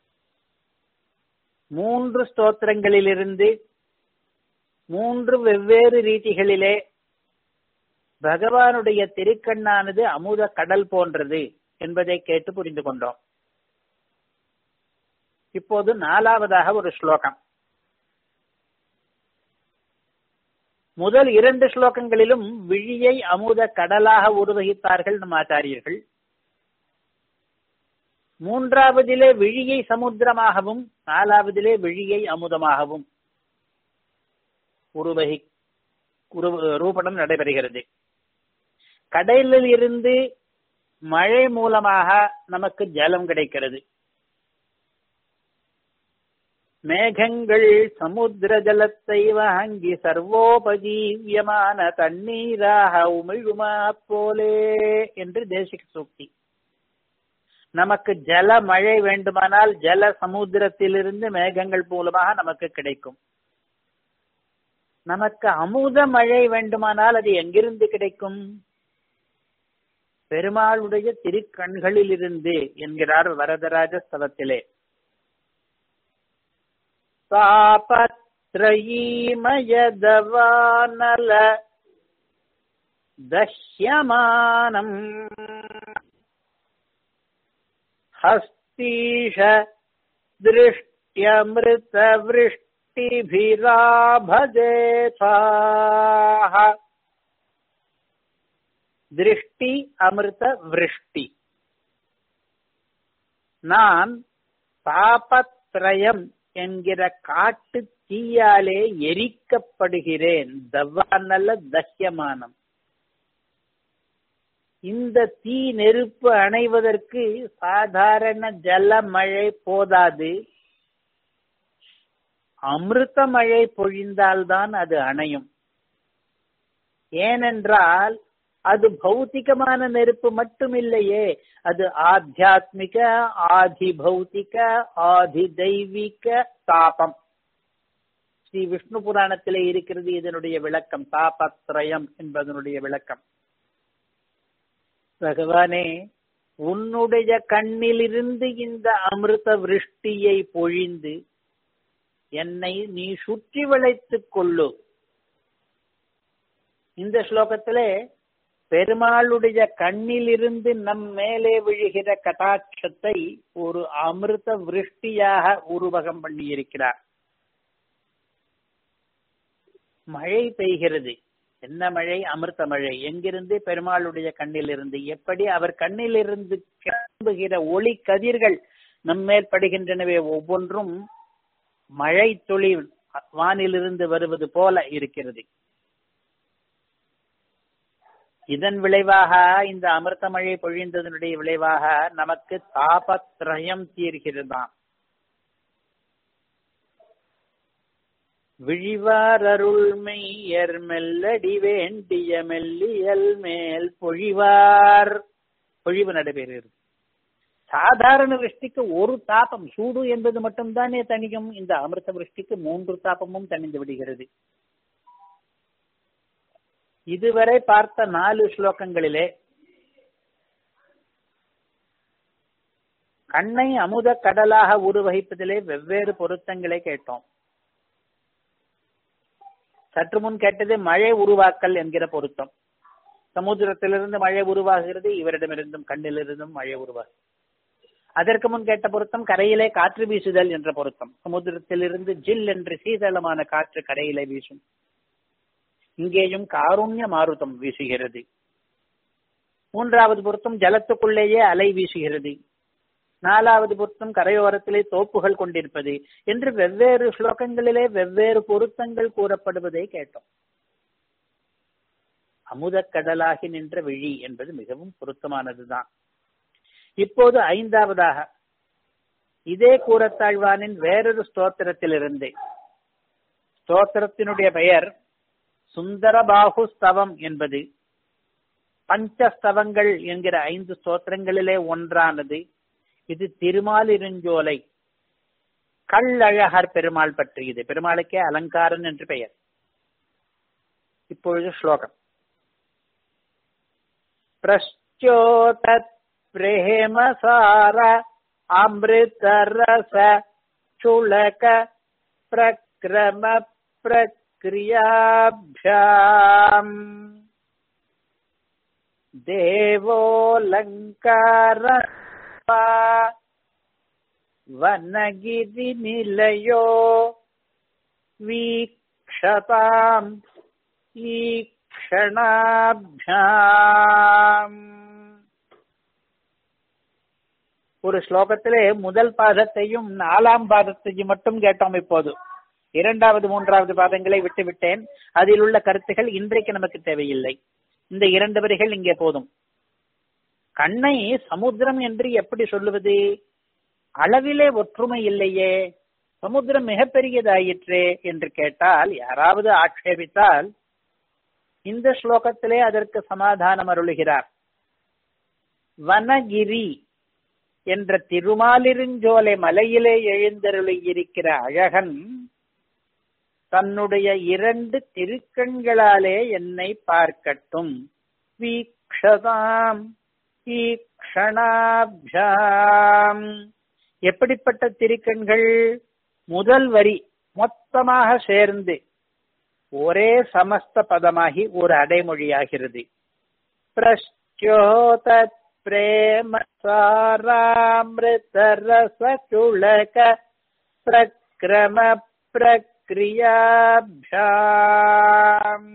[SPEAKER 1] மூன்று ஸ்தோத்திரங்களிலிருந்து மூன்று வெவ்வேறு ரீதிகளிலே பகவானுடைய திருக்கண்ணானது அமுத கடல் போன்றது என்பதை கேட்டு புரிந்து கொண்டோம் இப்போது நாலாவதாக ஒரு ஸ்லோகம் முதல் இரண்டு ஸ்லோகங்களிலும் விழியை அமுத கடலாக உருவகித்தார்கள் நம் ஆச்சாரியர்கள் மூன்றாவதிலே விழியை சமுத்திரமாகவும் நாலாவதிலே விழியை அமுதமாகவும் உருவகி ரூபணம் நடைபெறுகிறது கடலில் இருந்து மழை மூலமாக நமக்கு ஜலம் கிடைக்கிறது மேகங்கள் சமுத்திர ஜலத்தை வாங்கி சர்வோபஜீவியமான தண்ணீராக உமிழுமா போலே என்று தேசிக சூக்தி நமக்கு ஜல மழை வேண்டுமானால் ஜல சமுத்திரத்திலிருந்து மேகங்கள் மூலமாக நமக்கு கிடைக்கும் நமக்கு அமுத மழை வேண்டுமானால் அது எங்கிருந்து கிடைக்கும் பெருமாளுடைய திருக்கண்களிலிருந்து என்கிறார் வரதராஜ ஸ்தலத்திலே தாபத்ரயீமயதவானல தஷ்யமானம் हस्तीश दृष्ट्यमृतवृष्टिमृतमृगया திருஷ்டிபிராபதேசாः திருஷ்டி அமிர்த விருஷ்டி நான் பாபத்ரயம் என்கிற காட்டு தீயாலே எரிக்கப்படுகிறேன் தவ்வானல்ல தஹ்யமானம் இந்த தீ நெருப்பு அணைவதற்கு சாதாரண ஜல மழை போதாது அமிர்த மழை பொழிந்தால்தான் அது அணையும் ஏனென்றால் அது பௌத்திகமான நெருப்பு மட்டுமில்லையே அது ஆத்தியாத்மிக ஆதி பௌத்திக ஆதி தெய்வீக தாபம் ஸ்ரீ விஷ்ணு புராணத்திலே இருக்கிறது இதனுடைய விளக்கம் தாபத்ரயம் என்பதனுடைய விளக்கம் பகவானே உன்னுடைய கண்ணிலிருந்து இந்த அமிர்த விருஷ்டியை பொழிந்து என்னை நீ சுற்றி வளைத்துக் கொள்ளு இந்த ஸ்லோகத்திலே பெருமாளுடைய கண்ணிலிருந்து நம் மேலே விழுகிற கட்டாட்சத்தை ஒரு அமிர்த விருஷ்டியாக உருவகம் பண்ணியிருக்கிறார் மழை பெய்கிறது என்ன மழை அமிர்த மழை எங்கிருந்து பெருமாளுடைய கண்ணிலிருந்து எப்படி அவர் கண்ணிலிருந்து கிளம்புகிற ஒளி கதிர்கள் நம்மேல் படுகின்றனவே ஒவ்வொன்றும் மழை துளி வானிலிருந்து வருவது போல இருக்கிறது இதன் விளைவாக இந்த அமிர்த மழை பொழிந்ததனுடைய விளைவாக நமக்கு தாபத்ரயம் தீர்கிறதாம் விழிவாரருள்மெய்யர் மெல்லடி வேண்டிய மெல்லியல் மேல் பொழிவார் பொழிவு நடைபெறுகிறது சாதாரண விருஷ்டிக்கு ஒரு தாபம் சூடு என்பது மட்டும்தானே தனியும் இந்த அமிர்த விருஷ்டிக்கு மூன்று தாபமும் தணிந்து விடுகிறது இதுவரை பார்த்த நாலு ஸ்லோகங்களிலே கண்ணை அமுத கடலாக உருவகிப்பதிலே வெவ்வேறு பொருத்தங்களை கேட்டோம் சற்று முன் கேட்டது மழை உருவாக்கல் என்கிற பொருத்தம் சமுத்திரத்திலிருந்து மழை உருவாகிறது இவரிடமிருந்தும் கண்ணிலிருந்தும் மழை உருவாகும் அதற்கு முன் கேட்ட பொருத்தம் கரையிலே காற்று வீசுதல் என்ற பொருத்தம் சமுத்திரத்திலிருந்து ஜில் என்று சீதளமான காற்று கரையிலே வீசும் இங்கேயும் காருண்ய மாருதம் வீசுகிறது மூன்றாவது பொருத்தம் ஜலத்துக்குள்ளேயே அலை வீசுகிறது நாலாவது பொருத்தம் கரையோரத்திலே தோப்புகள் கொண்டிருப்பது என்று வெவ்வேறு ஸ்லோகங்களிலே வெவ்வேறு பொருத்தங்கள் கூறப்படுவதை கேட்டோம் அமுதக் கடலாகி நின்ற விழி என்பது மிகவும் பொருத்தமானதுதான் இப்போது ஐந்தாவதாக இதே கூறத்தாழ்வானின் வேறொரு ஸ்தோத்திரத்திலிருந்து ஸ்தோத்திரத்தினுடைய பெயர் சுந்தரபாகு ஸ்தவம் என்பது பஞ்சஸ்தவங்கள் என்கிற ஐந்து ஸ்தோத்திரங்களிலே ஒன்றானது இது திருமாலிருஞ்சோலை கள்ளழகர் பெருமாள் பற்றியது பெருமாளுக்கே அலங்காரன் என்று பெயர் இப்பொழுது ஸ்லோகம் பிரச்சோதத் பிரேமசார அமிர்தரச சுளக பிரக்ரம பிரக்ரியாபியாம் தேவோலங்கார வனகிரி நிலையோ வீக்ஷதாம் ஈக்ஷணாபியாம் ஒரு ஸ்லோகத்திலே முதல் பாதத்தையும் நாலாம் பாதத்தையும் மட்டும் கேட்டோம் இப்போது இரண்டாவது மூன்றாவது பாதங்களை விட்டுவிட்டேன் அதில் உள்ள கருத்துகள் இன்றைக்கு நமக்கு தேவையில்லை இந்த இரண்டு வரிகள் இங்கே போதும் கண்ணை சமுத்திரம் என்று எப்படி சொல்லுவது அளவிலே ஒற்றுமை இல்லையே சமுத்திரம் மிகப்பெரியதாயிற்றே என்று கேட்டால் யாராவது ஆட்சேபித்தால் இந்த ஸ்லோகத்திலே அதற்கு சமாதானம் அருளுகிறார் வனகிரி என்ற திருமாலிருஞ்சோலை மலையிலே எழுந்தருளி இருக்கிற அழகன் தன்னுடைய இரண்டு திருக்கண்களாலே என்னை பார்க்கட்டும் வீக்ஷதாம் ஈக்ஷணாபியாம் எப்படிப்பட்ட திருக்கண்கள் முதல் வரி மொத்தமாக சேர்ந்து ஒரே சமஸ்த பதமாகி ஒரு அடைமொழியாகிறது பிரச்சோத பிரேம சாராமிருத ரச சுளக பிரக்ரம பிரக்ரியாபியாம் கிரியாபியாம்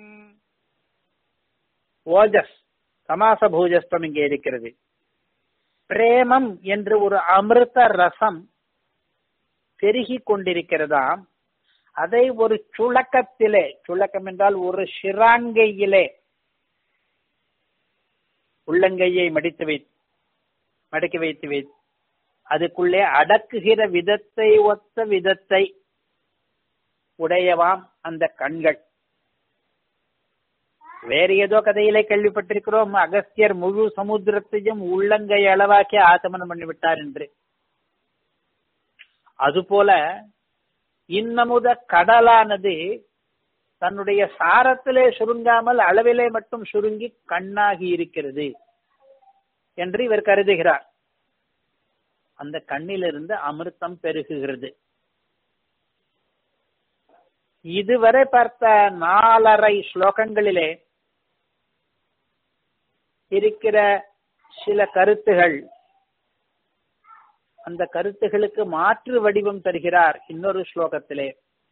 [SPEAKER 1] ஓஜஸ் சமாச பூஜஸ்தம் இங்கே இருக்கிறது பிரேமம் என்று ஒரு அமிர்த ரசம் பெருகிக் கொண்டிருக்கிறதாம் அதை ஒரு சுழக்கத்திலே சுழக்கம் என்றால் ஒரு ஷிராங்கையிலே உள்ளங்கையை மடித்து வை மடக்கி வைத்து வை அதுக்குள்ளே அடக்குகிற விதத்தை ஒத்த விதத்தை உடையவாம் அந்த கண்கள் வேறு ஏதோ கதையிலே கேள்விப்பட்டிருக்கிறோம் அகஸ்தியர் முழு சமுத்திரத்தையும் உள்ளங்கை அளவாக்கி ஆசமனம் பண்ணிவிட்டார் என்று அதுபோல இன்னமுத கடலானது தன்னுடைய சாரத்திலே சுருங்காமல் அளவிலே மட்டும் சுருங்கி கண்ணாகி இருக்கிறது என்று இவர் கருதுகிறார் அந்த கண்ணிலிருந்து அமிர்தம் பெருகுகிறது இதுவரை பார்த்த நாலரை ஸ்லோகங்களிலே இருக்கிற சில கருத்துகள் அந்த கருத்துகளுக்கு மாற்று வடிவம் தருகிறார் இன்னொரு ஸ்லோகத்திலே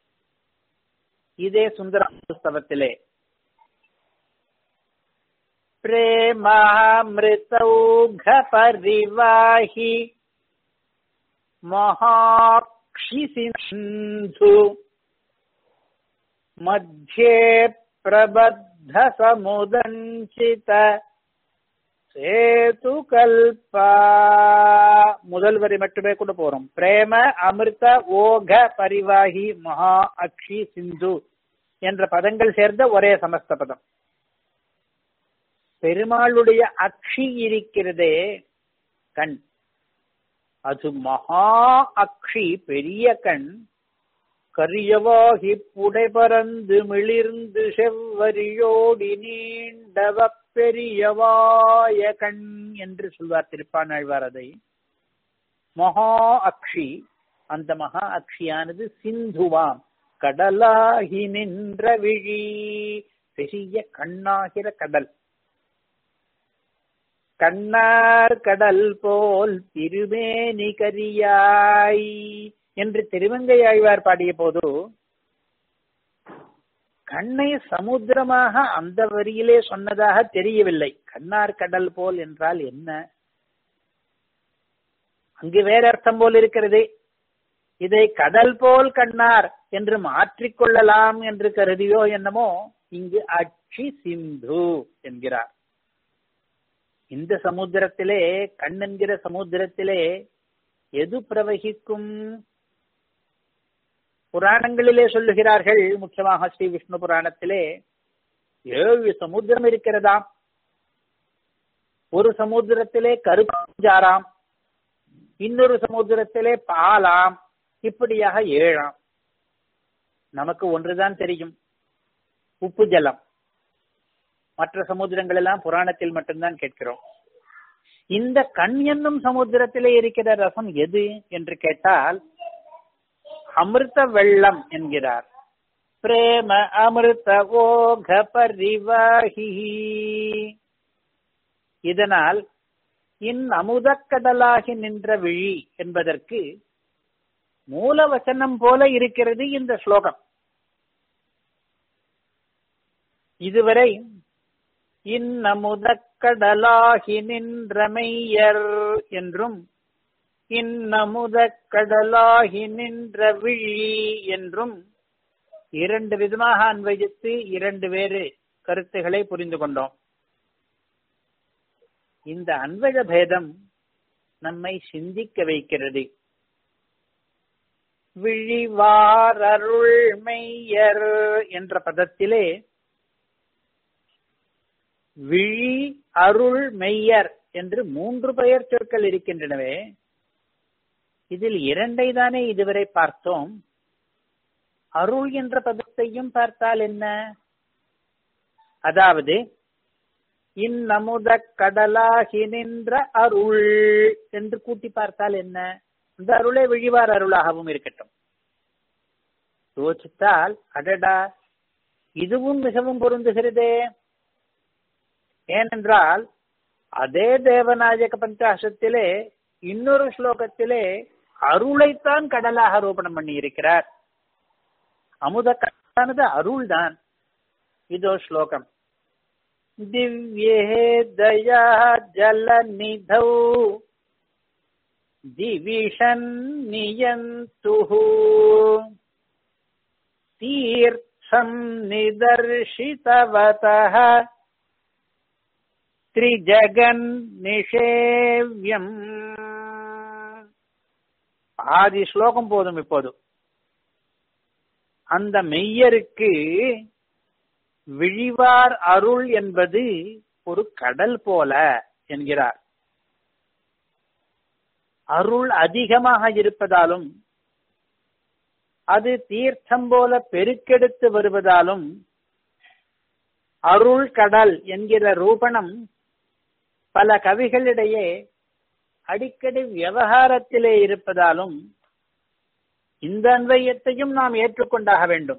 [SPEAKER 1] இதே சுந்தரஸ்தவத்திலே பிரேமாமிருதௌக பரிவாஹி மகாக்ஷிசிந்து मध्ये प्रबद्ध समुदञ्चित சேது கல்பா முதல் வரி மட்டுமே கூட போறோம் பிரேம அமிர்த ஓக பரிவாகி மகா அக்ஷி சிந்து என்ற பதங்கள் சேர்ந்த ஒரே சமஸ்த பதம் பெருமாளுடைய அக்ஷி இருக்கிறதே கண் அது மகா அக்ஷி பெரிய கண் கரியவாகி புடை பறந்து மிளிர்ந்து செவ்வரியோடி நீண்டவ பெரியவாய கண் என்று சொல்வார் திருப்பானாழ்வார் அதை மகா அக்ஷி அந்த மகா அக்ஷியானது சிந்துவாம் கடலாகி நின்ற விழி பெரிய கண்ணாகிற கடல் கண்ணார் கடல் போல் திருமேனி கரியாய் என்று திருவங்கை ஆழ்வார் பாடிய போது கண்ணை சமுத்திரமாக அந்த வரியிலே சொன்னதாக தெரியவில்லை கண்ணார் கடல் போல் என்றால் என்ன அங்கு வேற அர்த்தம் போல் இருக்கிறது இதை கடல் போல் கண்ணார் என்று மாற்றிக்கொள்ளலாம் என்று கருதியோ என்னமோ இங்கு அச்சி சிந்து என்கிறார் இந்த சமுத்திரத்திலே கண் என்கிற சமுத்திரத்திலே எது பிரவகிக்கும் புராணங்களிலே சொல்லுகிறார்கள் முக்கியமாக ஸ்ரீ விஷ்ணு புராணத்திலே ஏழு சமுத்திரம் இருக்கிறதாம் ஒரு சமுத்திரத்திலே கருப்பாஞ்சாராம் இன்னொரு சமுத்திரத்திலே பாலாம் இப்படியாக ஏழாம் நமக்கு ஒன்றுதான் தெரியும் உப்பு ஜலம் மற்ற சமுத்திரங்கள் எல்லாம் புராணத்தில் மட்டும்தான் கேட்கிறோம் இந்த கண் என்னும் சமுத்திரத்திலே இருக்கிற ரசம் எது என்று கேட்டால் அமிர்த வெள்ளம் என்கிறார் பிரேம அமிர்த ஓக பரிவாகி இதனால் இன் அமுதக்கடலாகி நின்ற விழி என்பதற்கு மூலவசனம் போல இருக்கிறது இந்த ஸ்லோகம் இதுவரை இன்னமுதக்கடலாகி நின்றமையர் என்றும் இன்னமுதக் கடலாகி நின்ற விழி என்றும் இரண்டு விதமாக அன்வயித்து இரண்டு வேறு கருத்துக்களை புரிந்து கொண்டோம் இந்த அன்வய பேதம் நம்மை சிந்திக்க வைக்கிறது விழிவாரருள் மெய்யர் என்ற பதத்திலே விழி அருள் மெய்யர் என்று மூன்று பெயர் சொற்கள் இருக்கின்றனவே இதில் இரண்டை தானே இதுவரை பார்த்தோம் அருள் என்ற பதத்தையும் பார்த்தால் என்ன அதாவது இந்நமுத கடலாகி நின்ற அருள் என்று கூட்டி பார்த்தால் என்ன இந்த அருளே விழிவார் அருளாகவும் இருக்கட்டும் யோசித்தால் அடடா இதுவும் மிகவும் பொருந்துகிறதே ஏனென்றால் அதே தேவநாயக பஞ்சாசத்திலே இன்னொரு ஸ்லோகத்திலே அருளைத்தான் கடலாக ரூபணம் பண்ணி இருக்கிறார் அமுத கடலானது அருள் தான் இதோ ஸ்லோகம் திவ்யே தயா ஜல நிதௌ திவிஷன் நியந்துஹு தீர்த்தம் நிதர்ஷிதவதः திரிஜகன் நிஷேவ்யம் ஆதி ஸ்லோகம் போதும் இப்போது அந்த மெய்யருக்கு விழிவார் அருள் என்பது ஒரு கடல் போல என்கிறார் அருள் அதிகமாக இருப்பதாலும் அது தீர்த்தம் போல பெருக்கெடுத்து வருவதாலும் அருள் கடல் என்கிற ரூபணம் பல கவிகளிடையே அடிக்கடி விவகாரத்திலே இருப்பதாலும் இந்த அன்வயத்தையும் நாம் ஏற்றுக்கொண்டாக வேண்டும்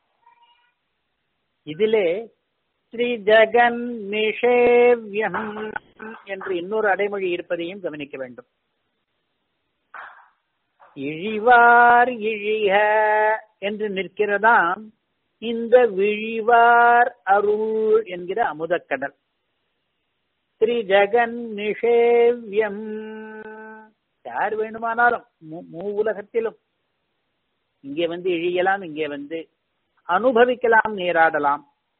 [SPEAKER 1] இதிலே ஸ்ரீ ஜெகன் நிஷேவ்யம் என்று இன்னொரு அடைமொழி இருப்பதையும் கவனிக்க வேண்டும் இழிவார் இழிக என்று நிற்கிறதாம் இந்த விழிவார் அருள் என்கிற அமுதக்கடல் ஸ்ரீ ஜெகன் நிஷேவ்யம் யார் வேணுமானாலும் மூ உலகத்திலும் இங்கே வந்து இழியலாம் இங்கே வந்து அனுபவிக்கலாம் நீராடலாம்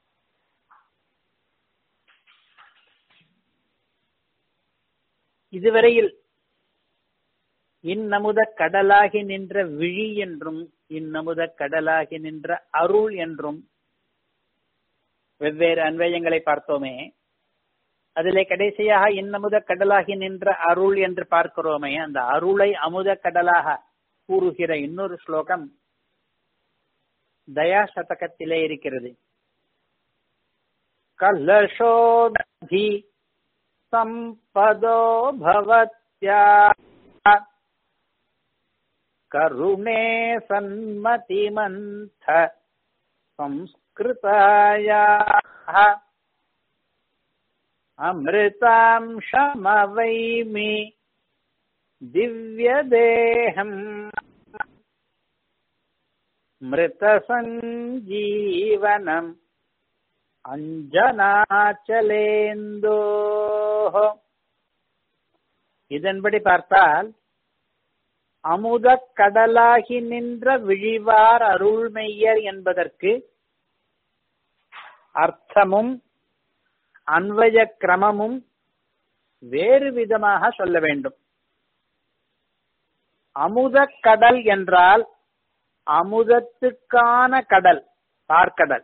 [SPEAKER 1] இதுவரையில் இன்னமுத கடலாகி நின்ற விழி என்றும் இன்னமுத கடலாகி நின்ற அருள் என்றும் வெவ்வேறு அன்வயங்களை பார்த்தோமே அதிலே கடைசியாக இன்னமுத கடலாகி நின்ற அருள் என்று பார்க்கிறோமே அந்த அருளை அமுத கடலாக கூறுகிற இன்னொரு ஸ்லோகம் தயா சதகத்திலே இருக்கிறது கல்லஷோடி சம்பதோ பவத்யா கருணே சன்மதிமந்த संस्कृताया अमृतां शमवैमि दिव्यदेहम् मृतसञ्जीवनम् அஞ்சனாச்சலேந்தோஹ இதன்படி பார்த்தால் அமுத கடலாகி நின்ற விழிவார் அருள்மெய்யர் என்பதற்கு அர்த்தமும் அன்வய கிரமமும் வேறு விதமாக சொல்ல வேண்டும் அமுத கடல் என்றால் அமுதத்துக்கான கடல் பார்க்கடல்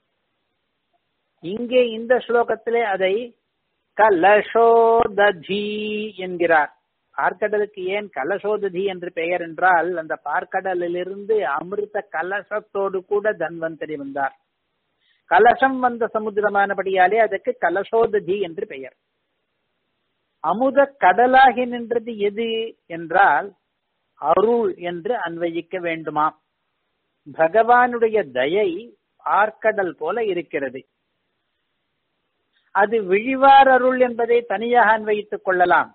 [SPEAKER 1] இங்கே இந்த ஸ்லோகத்திலே அதை கலசோததி என்கிறார் பார்க்கடலுக்கு ஏன் கலசோததி என்று பெயர் என்றால் அந்த பார்க்கடலிலிருந்து அமிர்த கலசத்தோடு கூட தன்வந்தரி வந்தார் கலசம் வந்த சமுத்திரமானபடியாலே அதற்கு கலசோததி என்று பெயர் அமுத கடலாகி நின்றது எது என்றால் அருள் என்று அன்வயிக்க வேண்டுமாம் பகவானுடைய தயை பார்க்கடல் போல இருக்கிறது அது விழிவார் அருள் என்பதை தனியாக அன்வயித்துக் கொள்ளலாம்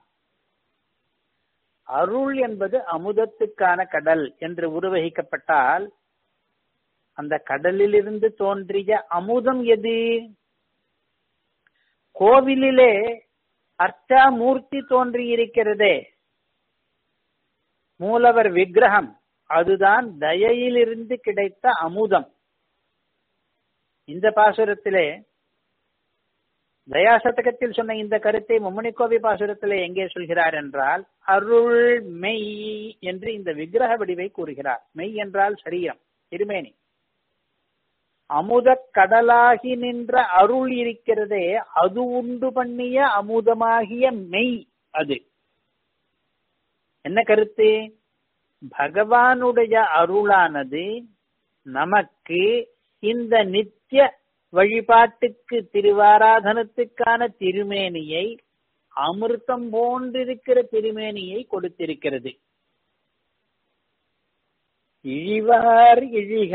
[SPEAKER 1] அருள் என்பது அமுதத்துக்கான கடல் என்று உருவகிக்கப்பட்டால் அந்த கடலிலிருந்து தோன்றிய அமுதம் எது கோவிலிலே அர்ச்சா மூர்த்தி தோன்றி இருக்கிறதே மூலவர் விக்கிரகம் அதுதான் தயையிலிருந்து கிடைத்த அமுதம் இந்த பாசுரத்திலே தயாசதகத்தில் சொன்ன இந்த கருத்தை மும்மணிக்கோவி பாசுரத்திலே எங்கே சொல்கிறார் என்றால் அருள் மெய் என்று இந்த விக்கிரக வடிவை கூறுகிறார் மெய் என்றால் சரீரம் திருமேனி அமுத கடலாகி நின்ற அருள் இருக்கிறதே அது உண்டு பண்ணிய அமுதமாகிய மெய் அது என்ன கருத்து பகவானுடைய அருளானது நமக்கு இந்த நித்திய வழிபாட்டுக்கு திருவாராதனத்துக்கான திருமேனியை அமிர்தம் போன்றிருக்கிற திருமேனியை கொடுத்திருக்கிறது இழிவார் இழிக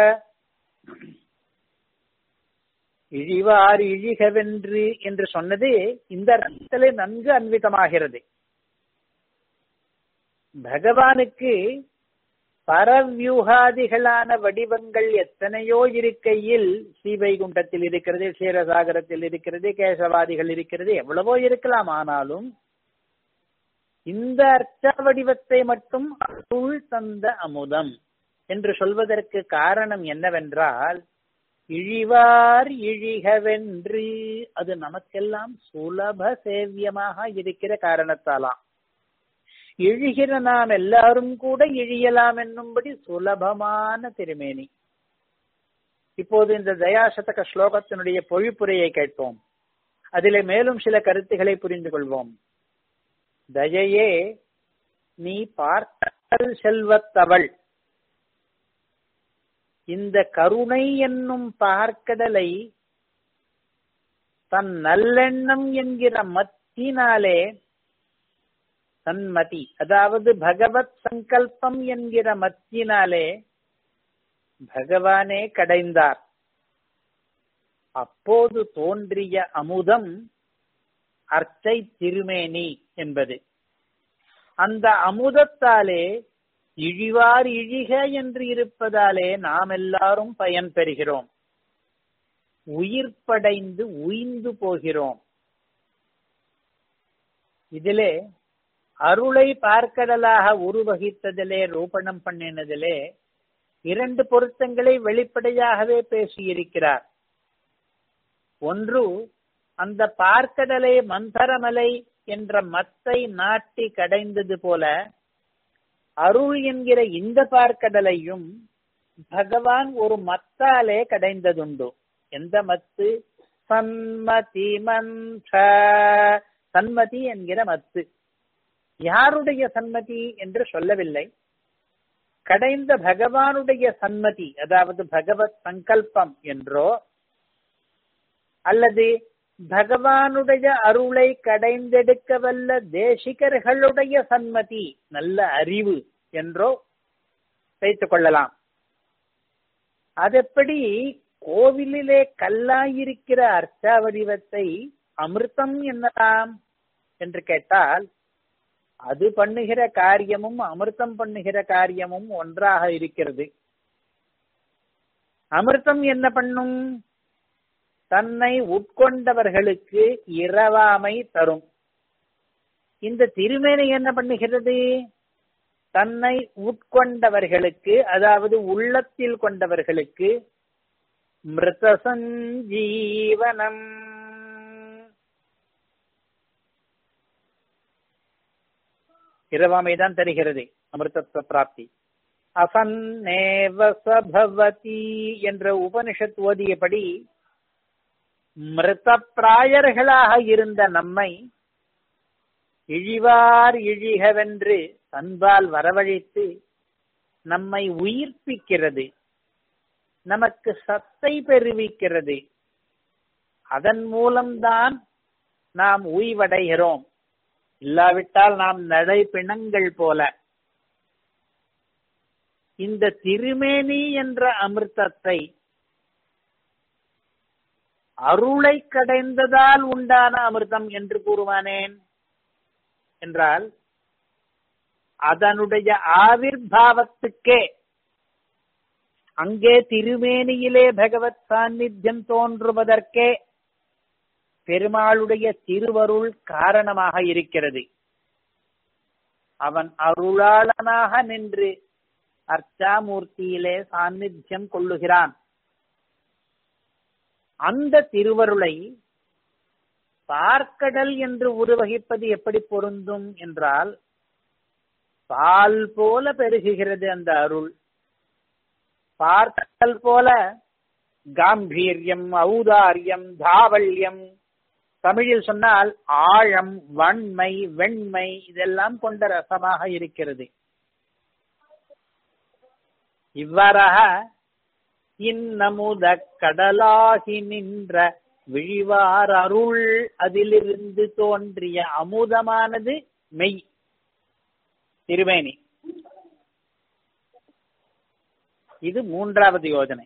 [SPEAKER 1] இழிவார் இழிகவென்று என்று சொன்னது இந்த அர்த்தத்திலே நன்கு அன்விதமாகிறது பகவானுக்கு பரவியூகாதிகளான வடிவங்கள் எத்தனையோ இருக்கையில் ஸ்ரீவைகுண்டத்தில் இருக்கிறது க்ஷீரசாகரத்தில் இருக்கிறது கேசவாதிகள் இருக்கிறது எவ்வளவோ இருக்கலாம் ஆனாலும் இந்த அர்த்த வடிவத்தை மட்டும் அருள் தந்த அமுதம் என்று சொல்வதற்கு காரணம் என்னவென்றால் இழிவார் இழிகவென்று அது நமக்கெல்லாம் சுலப சேவியமாக இருக்கிற காரணத்தாலாம் இழிகிற நாம் எல்லாரும் கூட இழியலாம் என்னும்படி சுலபமான திருமேனி இப்போது இந்த தயாசதக ஸ்லோகத்தினுடைய பொழிப்புரையை கேட்போம் அதிலே மேலும் சில கருத்துக்களை புரிந்து கொள்வோம் தயையே நீ பார்த்தல் செல்வத்தவள் இந்த கருணை என்னும் பார்க்கடலை தன் நல்லெண்ணம் என்கிற மத்தினாலே சன்மதி அதாவது பகவத் சங்கல்பம் என்கிற மத்தினாலே பகவானே கடைந்தார் அப்போது தோன்றிய அமுதம் அர்ச்சை திருமேனி என்பது அந்த அமுதத்தாலே இழிவார் இழிக என்று இருப்பதாலே நாம் எல்லாரும் பயன் பெறுகிறோம் உயிர் படைந்து உயிந்து போகிறோம் இதிலே அருளை பார்க்கடலாக உருவகித்ததிலே ரூபணம் பண்ணினதிலே இரண்டு பொருத்தங்களை வெளிப்படையாகவே பேசியிருக்கிறார் ஒன்று அந்த பார்க்கடலை மந்தரமலை என்ற மத்தை நாட்டி கடைந்தது போல அருள் என்கிற இந்த பார்க்கடலையும் பகவான் ஒரு மத்தாலே கடைந்ததுண்டு எந்த மத்து சன்மதி மந்த சன்மதி என்கிற மத்து யாருடைய சன்மதி என்று சொல்லவில்லை கடைந்த பகவானுடைய சன்மதி அதாவது பகவத் சங்கல்பம் என்றோ அல்லது பகவானுடைய அருளை கடைந்தெடுக்க வல்ல தேசிகர்களுடைய சன்மதி நல்ல அறிவு என்றோ வைத்துக் கொள்ளலாம் அதெப்படி கோவிலிலே கல்லாயிருக்கிற அர்ச்சா வடிவத்தை அமிர்தம் என்னலாம் என்று கேட்டால் அது பண்ணுகிற காரியமும் அமிர்தம் பண்ணுகிற காரியமும் ஒன்றாக இருக்கிறது அமிர்தம் என்ன பண்ணும் தன்னை உட்கொண்டவர்களுக்கு இரவாமை தரும் இந்த திருமேனை என்ன பண்ணுகிறது தன்னை உட்கொண்டவர்களுக்கு அதாவது உள்ளத்தில் கொண்டவர்களுக்கு மிருத சஞ்சீவனம் இரவாமை தான் தருகிறது அமிர்தத்துவ பிராப்தி அசன்னேவ சபவதி என்ற உபனிஷத் ஓதியபடி மிருத பிராயர்களாக இருந்த நம்மை இழிவார் இழிகவென்று தன்பால் வரவழைத்து நம்மை உயிர்ப்பிக்கிறது நமக்கு சத்தை பெறுவிக்கிறது அதன் மூலம்தான் நாம் உய்வடைகிறோம் இல்லாவிட்டால் நாம் நடை பிணங்கள் போல இந்த திருமேனி என்ற அமிர்தத்தை அருளை கடைந்ததால் உண்டான அமிர்தம் என்று கூறுவானேன் என்றால் அதனுடைய ஆவிர்வாவத்துக்கே அங்கே திருமேனியிலே பகவத் சாநித்தியம் தோன்றுவதற்கே பெருமாளுடைய திருவருள் காரணமாக இருக்கிறது அவன் அருளாளனாக நின்று அர்ச்சாமூர்த்தியிலே சாநித்தியம் கொள்ளுகிறான் அந்த திருவருளை பார்க்கடல் என்று உருவகிப்பது எப்படி பொருந்தும் என்றால் பால் போல பெருகுகிறது அந்த அருள் பார்க்கடல் போல காம்பீரியம் ஔதாரியம் தாவல்யம் தமிழில் சொன்னால் ஆழம் வன்மை வெண்மை இதெல்லாம் கொண்ட ரசமாக இருக்கிறது இவ்வாறாக இன்னமுத கடலாகி நின்ற விழிவார் அருள் அதிலிருந்து தோன்றிய அமுதமானது மெய் திருமேனி இது மூன்றாவது யோஜனை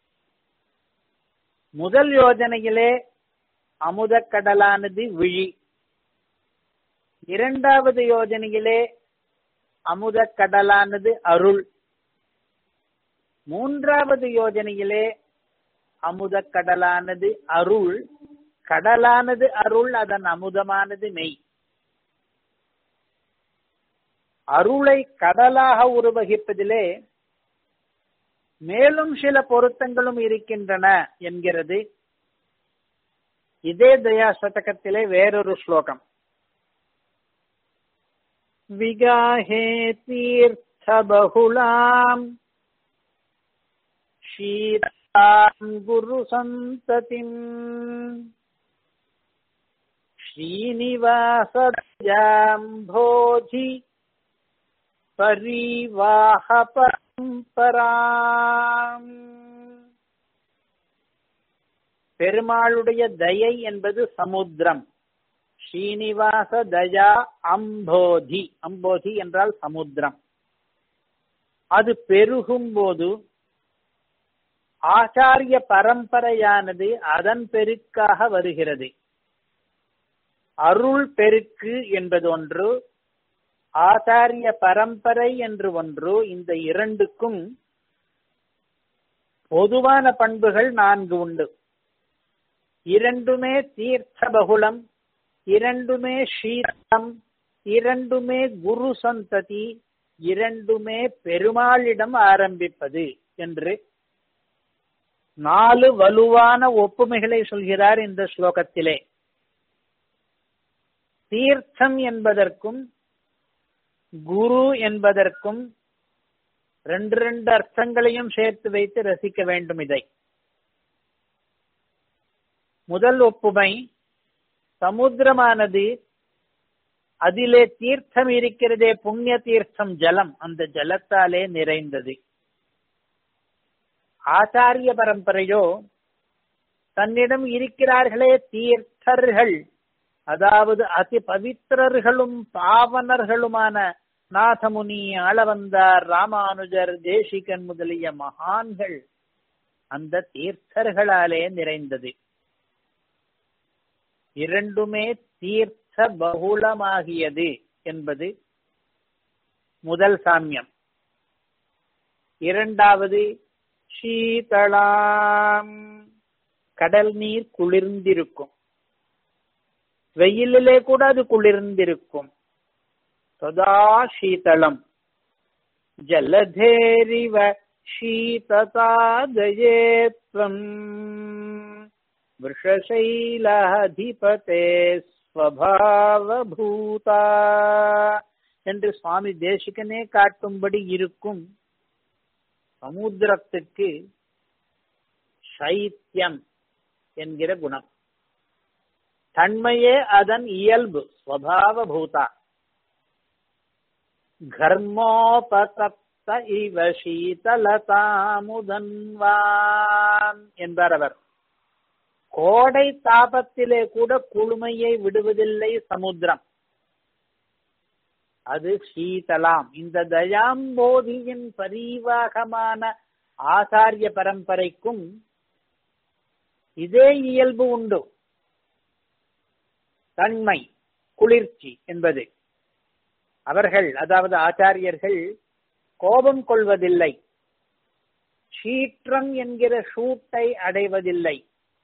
[SPEAKER 1] முதல் யோஜனையிலே அமுத கடலானது விழி இரண்டாவது யோஜனையிலே அமுத கடலானது அருள் மூன்றாவது யோஜனையிலே அமுத கடலானது அருள் கடலானது அருள் அதன் அமுதமானது மெய் அருளை கடலாக உருவகிப்பதிலே மேலும் சில பொருத்தங்களும் இருக்கின்றன என்கிறது இதே தயா சதகத்திலே வேறொரு ஸ்லோகம் விகாஹே தீர்த்த பகுலாம் ஷீதாம் குரு சந்ததிம் ஸ்ரீனிவாசஜாம்போதி பரிவாஹ பரம்பராம் பெருமாளுடைய தயை என்பது சமுத்திரம் ஸ்ரீனிவாச தயா அம்போதி அம்போதி என்றால் சமுத்திரம் அது பெருகும் போது ஆச்சாரிய பரம்பரையானது அதன் பெருக்காக வருகிறது அருள் பெருக்கு என்பது ஒன்று ஆச்சாரிய பரம்பரை என்று ஒன்று இந்த இரண்டுக்கும் பொதுவான பண்புகள் நான்கு உண்டு இரண்டுமே தீர்த்த பகுலம் இரண்டுமே ஸ்ரீரம் இரண்டுமே குரு சந்ததி இரண்டுமே பெருமாளிடம் ஆரம்பிப்பது என்று நாலு வலுவான ஒப்புமைகளை சொல்கிறார் இந்த ஸ்லோகத்திலே தீர்த்தம் என்பதற்கும் குரு என்பதற்கும் ரெண்டு ரெண்டு அர்த்தங்களையும் சேர்த்து வைத்து ரசிக்க வேண்டும் இதை முதல் ஒப்புமை சமுத்திரமானது அதிலே தீர்த்தம் இருக்கிறதே புண்ணிய தீர்த்தம் ஜலம் அந்த ஜலத்தாலே நிறைந்தது ஆச்சாரிய பரம்பரையோ தன்னிடம் இருக்கிறார்களே தீர்த்தர்கள் அதாவது அதி பவித்திரர்களும் பாவனர்களுமான நாதமுனி ஆளவந்தார் ராமானுஜர் தேசிகன் முதலிய மகான்கள் அந்த தீர்த்தர்களாலே நிறைந்தது இரண்டுமே தீர்த்த பகுலமாகியது என்பது முதல் சாமியம் இரண்டாவது சீதளாம் கடல் நீர் குளிர்ந்திருக்கும் வெயிலிலே கூட அது குளிர்ந்திருக்கும் சதா சீதளம் ஜலதேரிவ शीततादयेत्वम् वृषशैलाधिपते ஸ்வபாவபூதா என்று சுவாமி தேசிகனே காட்டும்படி இருக்கும் சமுத்திரத்துக்கு சைத்தியம் என்கிற குணம் தன்மையே அதன் இயல்பு ஸ்வபாவபூதா கர்மோபதப்த இவ சீதலதாமுதன்வான் என்பார் அவர் கோடை தாபத்திலே கூட குளுமையை விடுவதில்லை சமுத்திரம் அது சீதலாம் இந்த தயாம்போதியின் பரிவாகமான ஆசாரிய பரம்பரைக்கும் இதே இயல்பு உண்டு தன்மை குளிர்ச்சி என்பது அவர்கள் அதாவது ஆச்சாரியர்கள் கோபம் கொள்வதில்லை சீற்றம் என்கிற ஷூட்டை அடைவதில்லை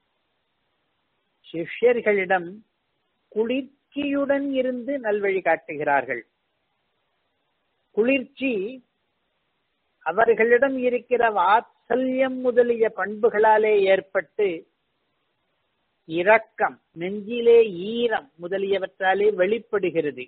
[SPEAKER 1] சிஷ்யர்களிடம் குளிர்ச்சியுடன் இருந்து நல்வழி காட்டுகிறார்கள் குளிர்ச்சி அவர்களிடம் இருக்கிற வாத்சல்யம் முதலிய பண்புகளாலே ஏற்பட்டு இரக்கம் நெஞ்சிலே ஈரம் முதலியவற்றாலே வெளிப்படுகிறது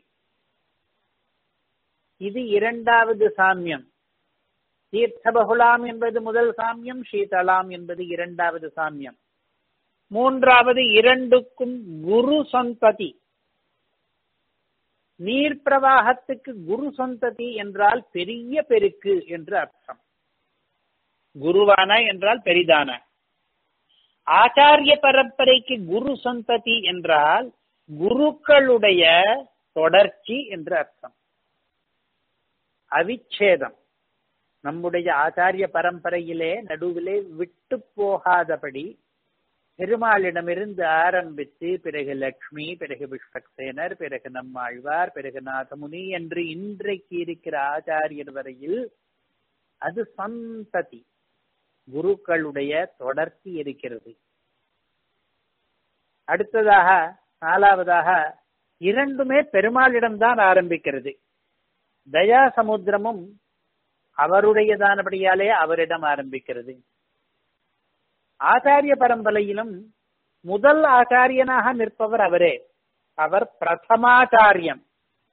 [SPEAKER 1] இது இரண்டாவது சாமியம் தீர்த்தபகுலாம் என்பது முதல் சாமியம் சீதலாம் என்பது இரண்டாவது சாமியம் மூன்றாவது இரண்டுக்கும் குரு சந்ததி நீர் பிரவாகத்துக்கு குரு சந்ததி என்றால் பெரிய பெருக்கு என்று அர்த்தம் குருவான என்றால் பெரிதான ஆச்சாரிய பரம்பரைக்கு குரு சந்ததி என்றால் குருக்களுடைய தொடர்ச்சி என்று அர்த்தம் அவிச்சேதம் நம்முடைய ஆச்சாரிய பரம்பரையிலே நடுவிலே விட்டு போகாதபடி பெருமாளிடமிருந்து ஆரம்பித்து பிறகு லக்ஷ்மி பிறகு விஸ்வக்சேனர் பிறகு நம்மாழ்வார் பிறகு நாதமுனி என்று இன்றைக்கு இருக்கிற ஆச்சாரியர் வரையில் அது சந்ததி குருக்களுடைய தொடர்ச்சி இருக்கிறது அடுத்ததாக நாலாவதாக இரண்டுமே பெருமாளிடம்தான் ஆரம்பிக்கிறது தயா சமுத்திரமும் அவருடையதானபடியாலே அவரிடம் ஆரம்பிக்கிறது ஆச்சாரிய பரம்பரையிலும் முதல் ஆச்சாரியனாக நிற்பவர் அவரே அவர் பிரதமாச்சாரியம்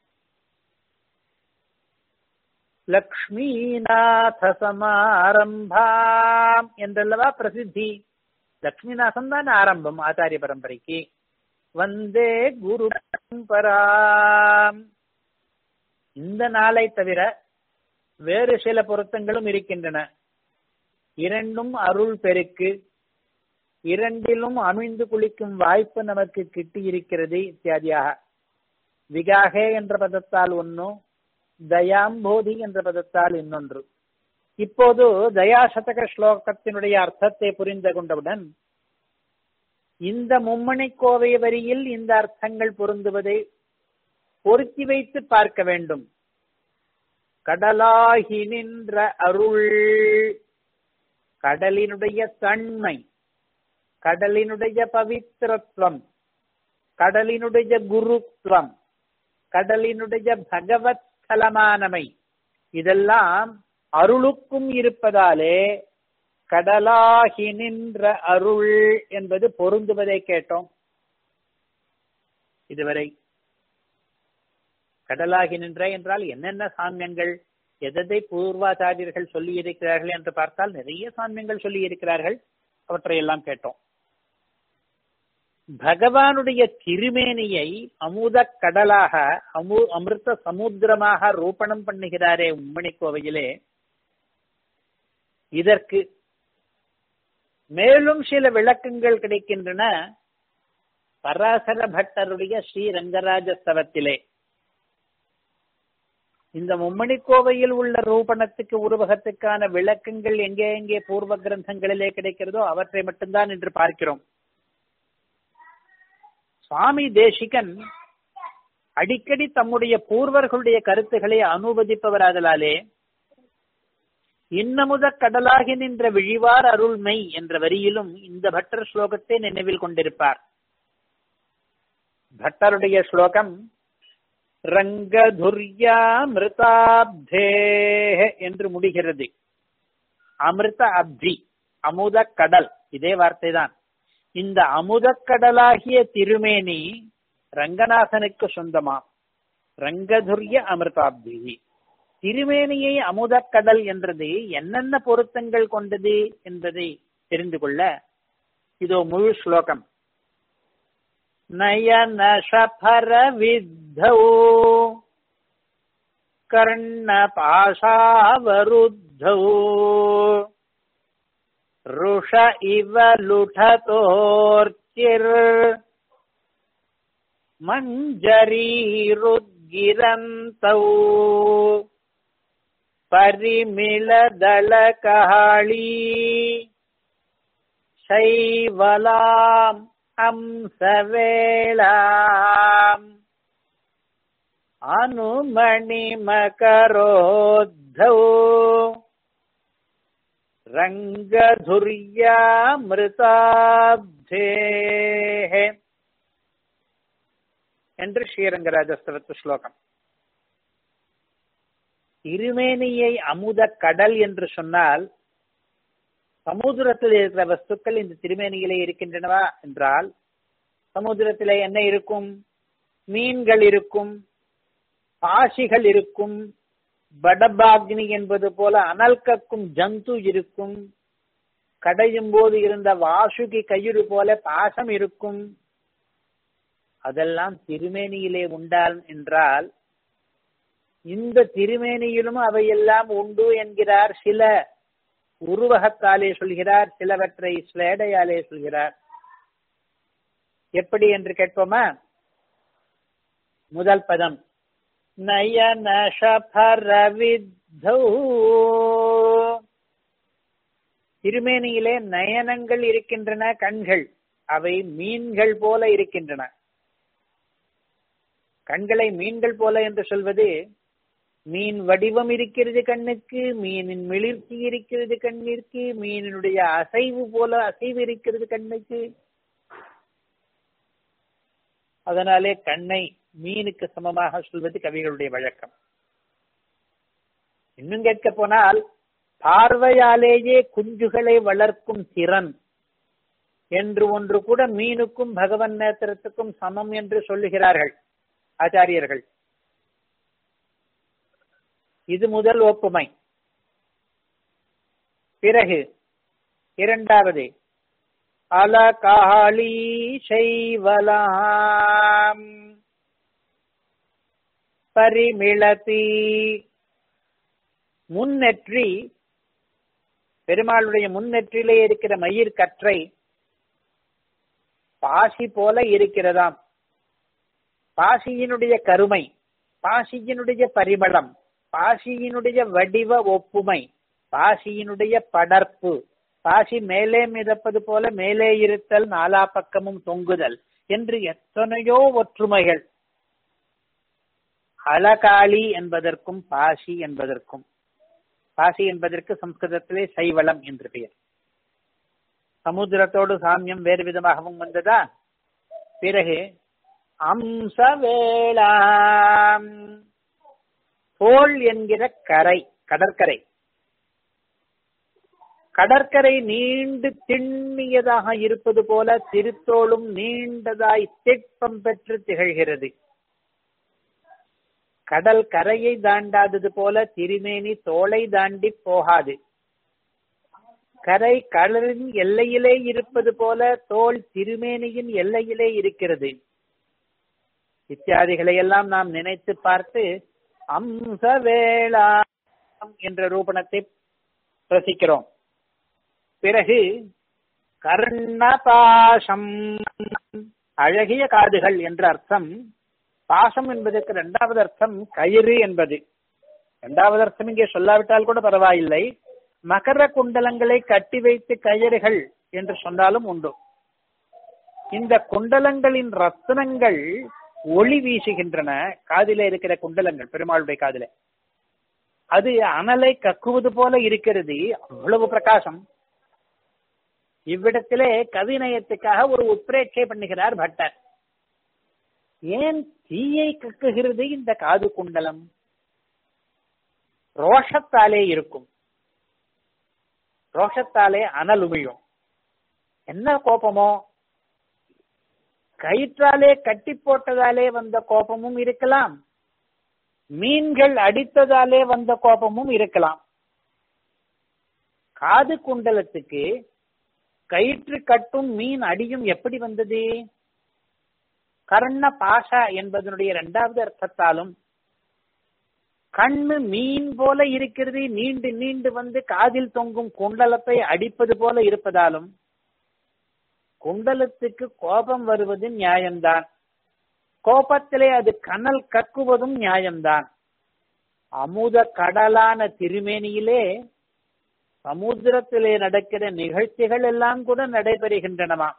[SPEAKER 1] லக்ஷ்மீநாத சமாரம்பாம் என்றல்லவா பிரசித்தி லக்ஷ்மிநாதன் தான் ஆரம்பம் ஆச்சாரிய பரம்பரைக்கு வந்தே குரு பரம்பராம் இந்த நாளை தவிர வேறு சில பொருத்தங்களும் இருக்கின்றன இரண்டும் அருள் பெருக்கு இரண்டிலும் அமிழ்ந்து குளிக்கும் வாய்ப்பு நமக்கு கிட்டி இருக்கிறது இத்தியாதியாக விகாகே என்ற பதத்தால் ஒன்னும் தயாம்போதி என்ற பதத்தால் இன்னொன்று இப்போது தயாசதக ஸ்லோகத்தினுடைய அர்த்தத்தை புரிந்து கொண்டவுடன் இந்த மும்மணி கோவை வரியில் இந்த அர்த்தங்கள் பொருந்துவதை பொருத்தி வைத்து பார்க்க வேண்டும் கடலாகி நின்ற அருள் கடலினுடைய தன்மை கடலினுடைய பவித்திரத்துவம் கடலினுடைய குருத்துவம் கடலினுடைய பகவத் ஸ்தலமானமை இதெல்லாம் அருளுக்கும் இருப்பதாலே கடலாகி நின்ற அருள் என்பது பொருந்துவதை கேட்டோம் இதுவரை கடலாகி நின்ற என்றால் என்னென்ன சாமியங்கள் எதை பூர்வாச்சாரியர்கள் சொல்லி இருக்கிறார்கள் என்று பார்த்தால் நிறைய சாமியங்கள் சொல்லி இருக்கிறார்கள் அவற்றையெல்லாம் கேட்டோம் பகவானுடைய திருமேனியை அமுத கடலாக அமு அமிர்த சமுத்திரமாக ரூபணம் பண்ணுகிறாரே உம்மணி கோவையிலே இதற்கு மேலும் சில விளக்கங்கள் கிடைக்கின்றன பராசர பட்டருடைய ஸ்ரீ ரங்கராஜஸ்தவத்திலே இந்த மும்மணி கோவையில் உள்ள ரூபணத்துக்கு உருவகத்துக்கான விளக்கங்கள் எங்கே எங்கே பூர்வ கிரந்தங்களிலே கிடைக்கிறதோ அவற்றை மட்டும்தான் இன்று பார்க்கிறோம் சுவாமி தேசிகன் அடிக்கடி தம்முடைய பூர்வர்களுடைய கருத்துக்களை அனுமதிப்பவராதலாலே இன்னமுத கடலாகி நின்ற விழிவார் அருள்மை என்ற வரியிலும் இந்த பட்டர் ஸ்லோகத்தை நினைவில் கொண்டிருப்பார் பட்டருடைய ஸ்லோகம் ரங்கதுர்யாமிருதாப்தே என்று முடிகிறது அமிர்த அப்தி அமுத கடல் இதே வார்த்தை தான் இந்த அமுத கடலாகிய திருமேனி ரங்கநாதனுக்கு சொந்தமா ரங்கதுர்ய அமிர்தாப்தி திருமேனியை அமுத கடல் என்றது என்னென்ன பொருத்தங்கள் கொண்டது என்பதை தெரிந்து கொள்ள இதோ முழு ஸ்லோகம் நயன சபர வித்தௌ கர்ண பாஷாவருத்தௌ ருஷ இவ லுடதோர்ச்சிர் மஞ்சரீருத்கிரந்தௌ परिमिलदलकहाळी शैवलाम् हंसवेलाम् अनुमणिमकरोद्धौ ரங்கதுர்யாமிருதாப்தேः என்று ஸ்ரீரங்கராஜஸ்தவத்து ஸ்லோகம் திருமேனியை அமுத கடல் என்று சொன்னால் சமுதிரத்தில் இருக்கிற வஸ்துக்கள் இந்த திருமேனியிலே இருக்கின்றனவா என்றால் சமுதிரத்திலே என்ன இருக்கும் மீன்கள் இருக்கும் பாசிகள் இருக்கும் படபாக்னி என்பது போல அனல் கக்கும் ஜந்து இருக்கும் கடையும் போது இருந்த வாசுகி கயிறு போல பாசம் இருக்கும் அதெல்லாம் திருமேனியிலே உண்டால் என்றால் இந்த திருமேனியிலும் அவையெல்லாம் உண்டு என்கிறார் சில உருவகத்தாலே சொல்கிறார் சிலவற்றை ஸ்லேடையாலே சொல்கிறார் எப்படி என்று கேட்போமா முதல் பதம் நயன ஷபரவித்தௌ திருமேனியிலே நயனங்கள் இருக்கின்றன கண்கள் அவை மீன்கள் போல இருக்கின்றன கண்களை மீன்கள் போல என்று சொல்வது மீன் வடிவம் இருக்கிறது கண்ணுக்கு மீனின் மிளிர்ச்சி இருக்கிறது கண்ணிற்கு மீனினுடைய அசைவு போல அசைவு இருக்கிறது கண்ணுக்கு அதனாலே கண்ணை மீனுக்கு சமமாக சொல்வது கவிகளுடைய வழக்கம் இன்னும் கேட்க போனால் பார்வையாலேயே குஞ்சுகளை வளர்க்கும் திறன் என்று ஒன்று கூட மீனுக்கும் பகவன் நேத்திரத்துக்கும் சமம் என்று சொல்லுகிறார்கள் ஆச்சாரியர்கள் இது முதல் ஒப்புமை பிறகு இரண்டாவது அலகாளி செய்வலாம் பரிமிளதி முன்னெற்றி பெருமாளுடைய முன்னெற்றிலே இருக்கிற மயிர் கற்றை பாசி போல இருக்கிறதாம் பாசியினுடைய கருமை பாசியினுடைய பரிமளம் பாசியினுடைய வடிவ ஒப்புமை பாசியினுடைய படர்ப்பு பாசி மேலே மிதப்பது போல மேலே இருத்தல் நாலா பக்கமும் தொங்குதல் என்று எத்தனையோ ஒற்றுமைகள் அலகாளி என்பதற்கும் பாசி என்பதற்கும் பாசி என்பதற்கு சம்ஸ்கிருதத்திலே சைவளம் என்று பெயர் சமுத்திரத்தோடு சாமியம் வேறு விதமாகவும் வந்ததா பிறகு அம்சவேளாம் தோல் என்கிற கரை கடற்கரை கடற்கரை நீண்டு திண்ணியதாக இருப்பது போல திருத்தோளும் நீண்டதாய் திட்பம் பெற்று திகழ்கிறது கடல் கரையை தாண்டாதது போல திருமேனி தோளை தாண்டி போகாது கரை கடலின் எல்லையிலே இருப்பது போல தோல் திருமேனியின் எல்லையிலே இருக்கிறது இத்தியாதிகளை எல்லாம் நாம் நினைத்து பார்த்து அம்சவேளாம் என்ற ரூபணத்தை ரசிக்கிறோம் பிறகு கர்ணபாசம் அழகிய காதுகள் என்ற அர்த்தம் பாசம் என்பதற்கு இரண்டாவது அர்த்தம் கயிறு என்பது இரண்டாவது அர்த்தம் இங்கே சொல்லாவிட்டால் கூட பரவாயில்லை மகர குண்டலங்களை கட்டி வைத்து கயிறுகள் என்று சொன்னாலும் உண்டு இந்த குண்டலங்களின் ரத்னங்கள் ஒளி வீசுகின்றன காதில இருக்கிற குண்டலங்கள் பெருமாளுடைய காதில அது அனலை கக்குவது போல இருக்கிறது அவ்வளவு பிரகாசம் இவ்விடத்திலே கவிநயத்துக்காக ஒரு உத்ரேட்சை பண்ணுகிறார் பட்டர் ஏன் தீயை கக்குகிறது இந்த காது குண்டலம் ரோஷத்தாலே இருக்கும் ரோஷத்தாலே அனல் உமிழும் என்ன கோபமோ கயிற்றாலே கட்டி போட்டதாலே வந்த கோபமும் இருக்கலாம் மீன்கள் அடித்ததாலே வந்த கோபமும் இருக்கலாம் காது குண்டலத்துக்கு கயிற்று கட்டும் மீன் அடியும் எப்படி வந்தது கர்ண பாஷா என்பதனுடைய இரண்டாவது அர்த்தத்தாலும் கண்ணு மீன் போல இருக்கிறது நீண்டு நீண்டு வந்து காதில் தொங்கும் குண்டலத்தை அடிப்பது போல இருப்பதாலும் குண்டலத்துக்கு கோபம் வருவது நியாயம்தான் கோபத்திலே அது கனல் கக்குவதும் நியாயம்தான் அமுத கடலான திருமேனியிலே சமுத்திரத்திலே நடக்கிற நிகழ்ச்சிகள் எல்லாம் கூட நடைபெறுகின்றனவா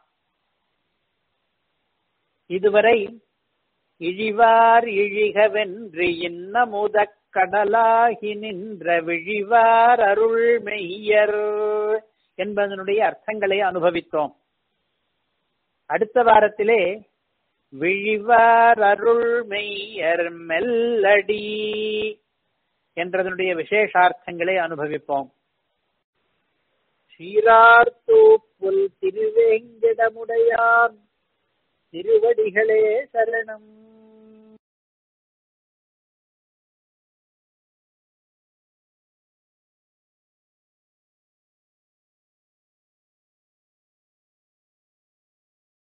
[SPEAKER 1] இதுவரை இழிவார் இழிகவென்று இன்னமுத கடலாகி நின்ற விழிவார் அருள் மெய்யர் என்பதனுடைய அர்த்தங்களை அனுபவித்தோம் அடுத்த வாரத்திலே விழிவார் அருள் மெய்யர் மெல்லடி என்றதனுடைய விசேஷார்த்தங்களை அனுபவிப்போம் சீரார்த்தூப்புல் திருவேங்கடமுடையார் திருவடிகளே சரணம்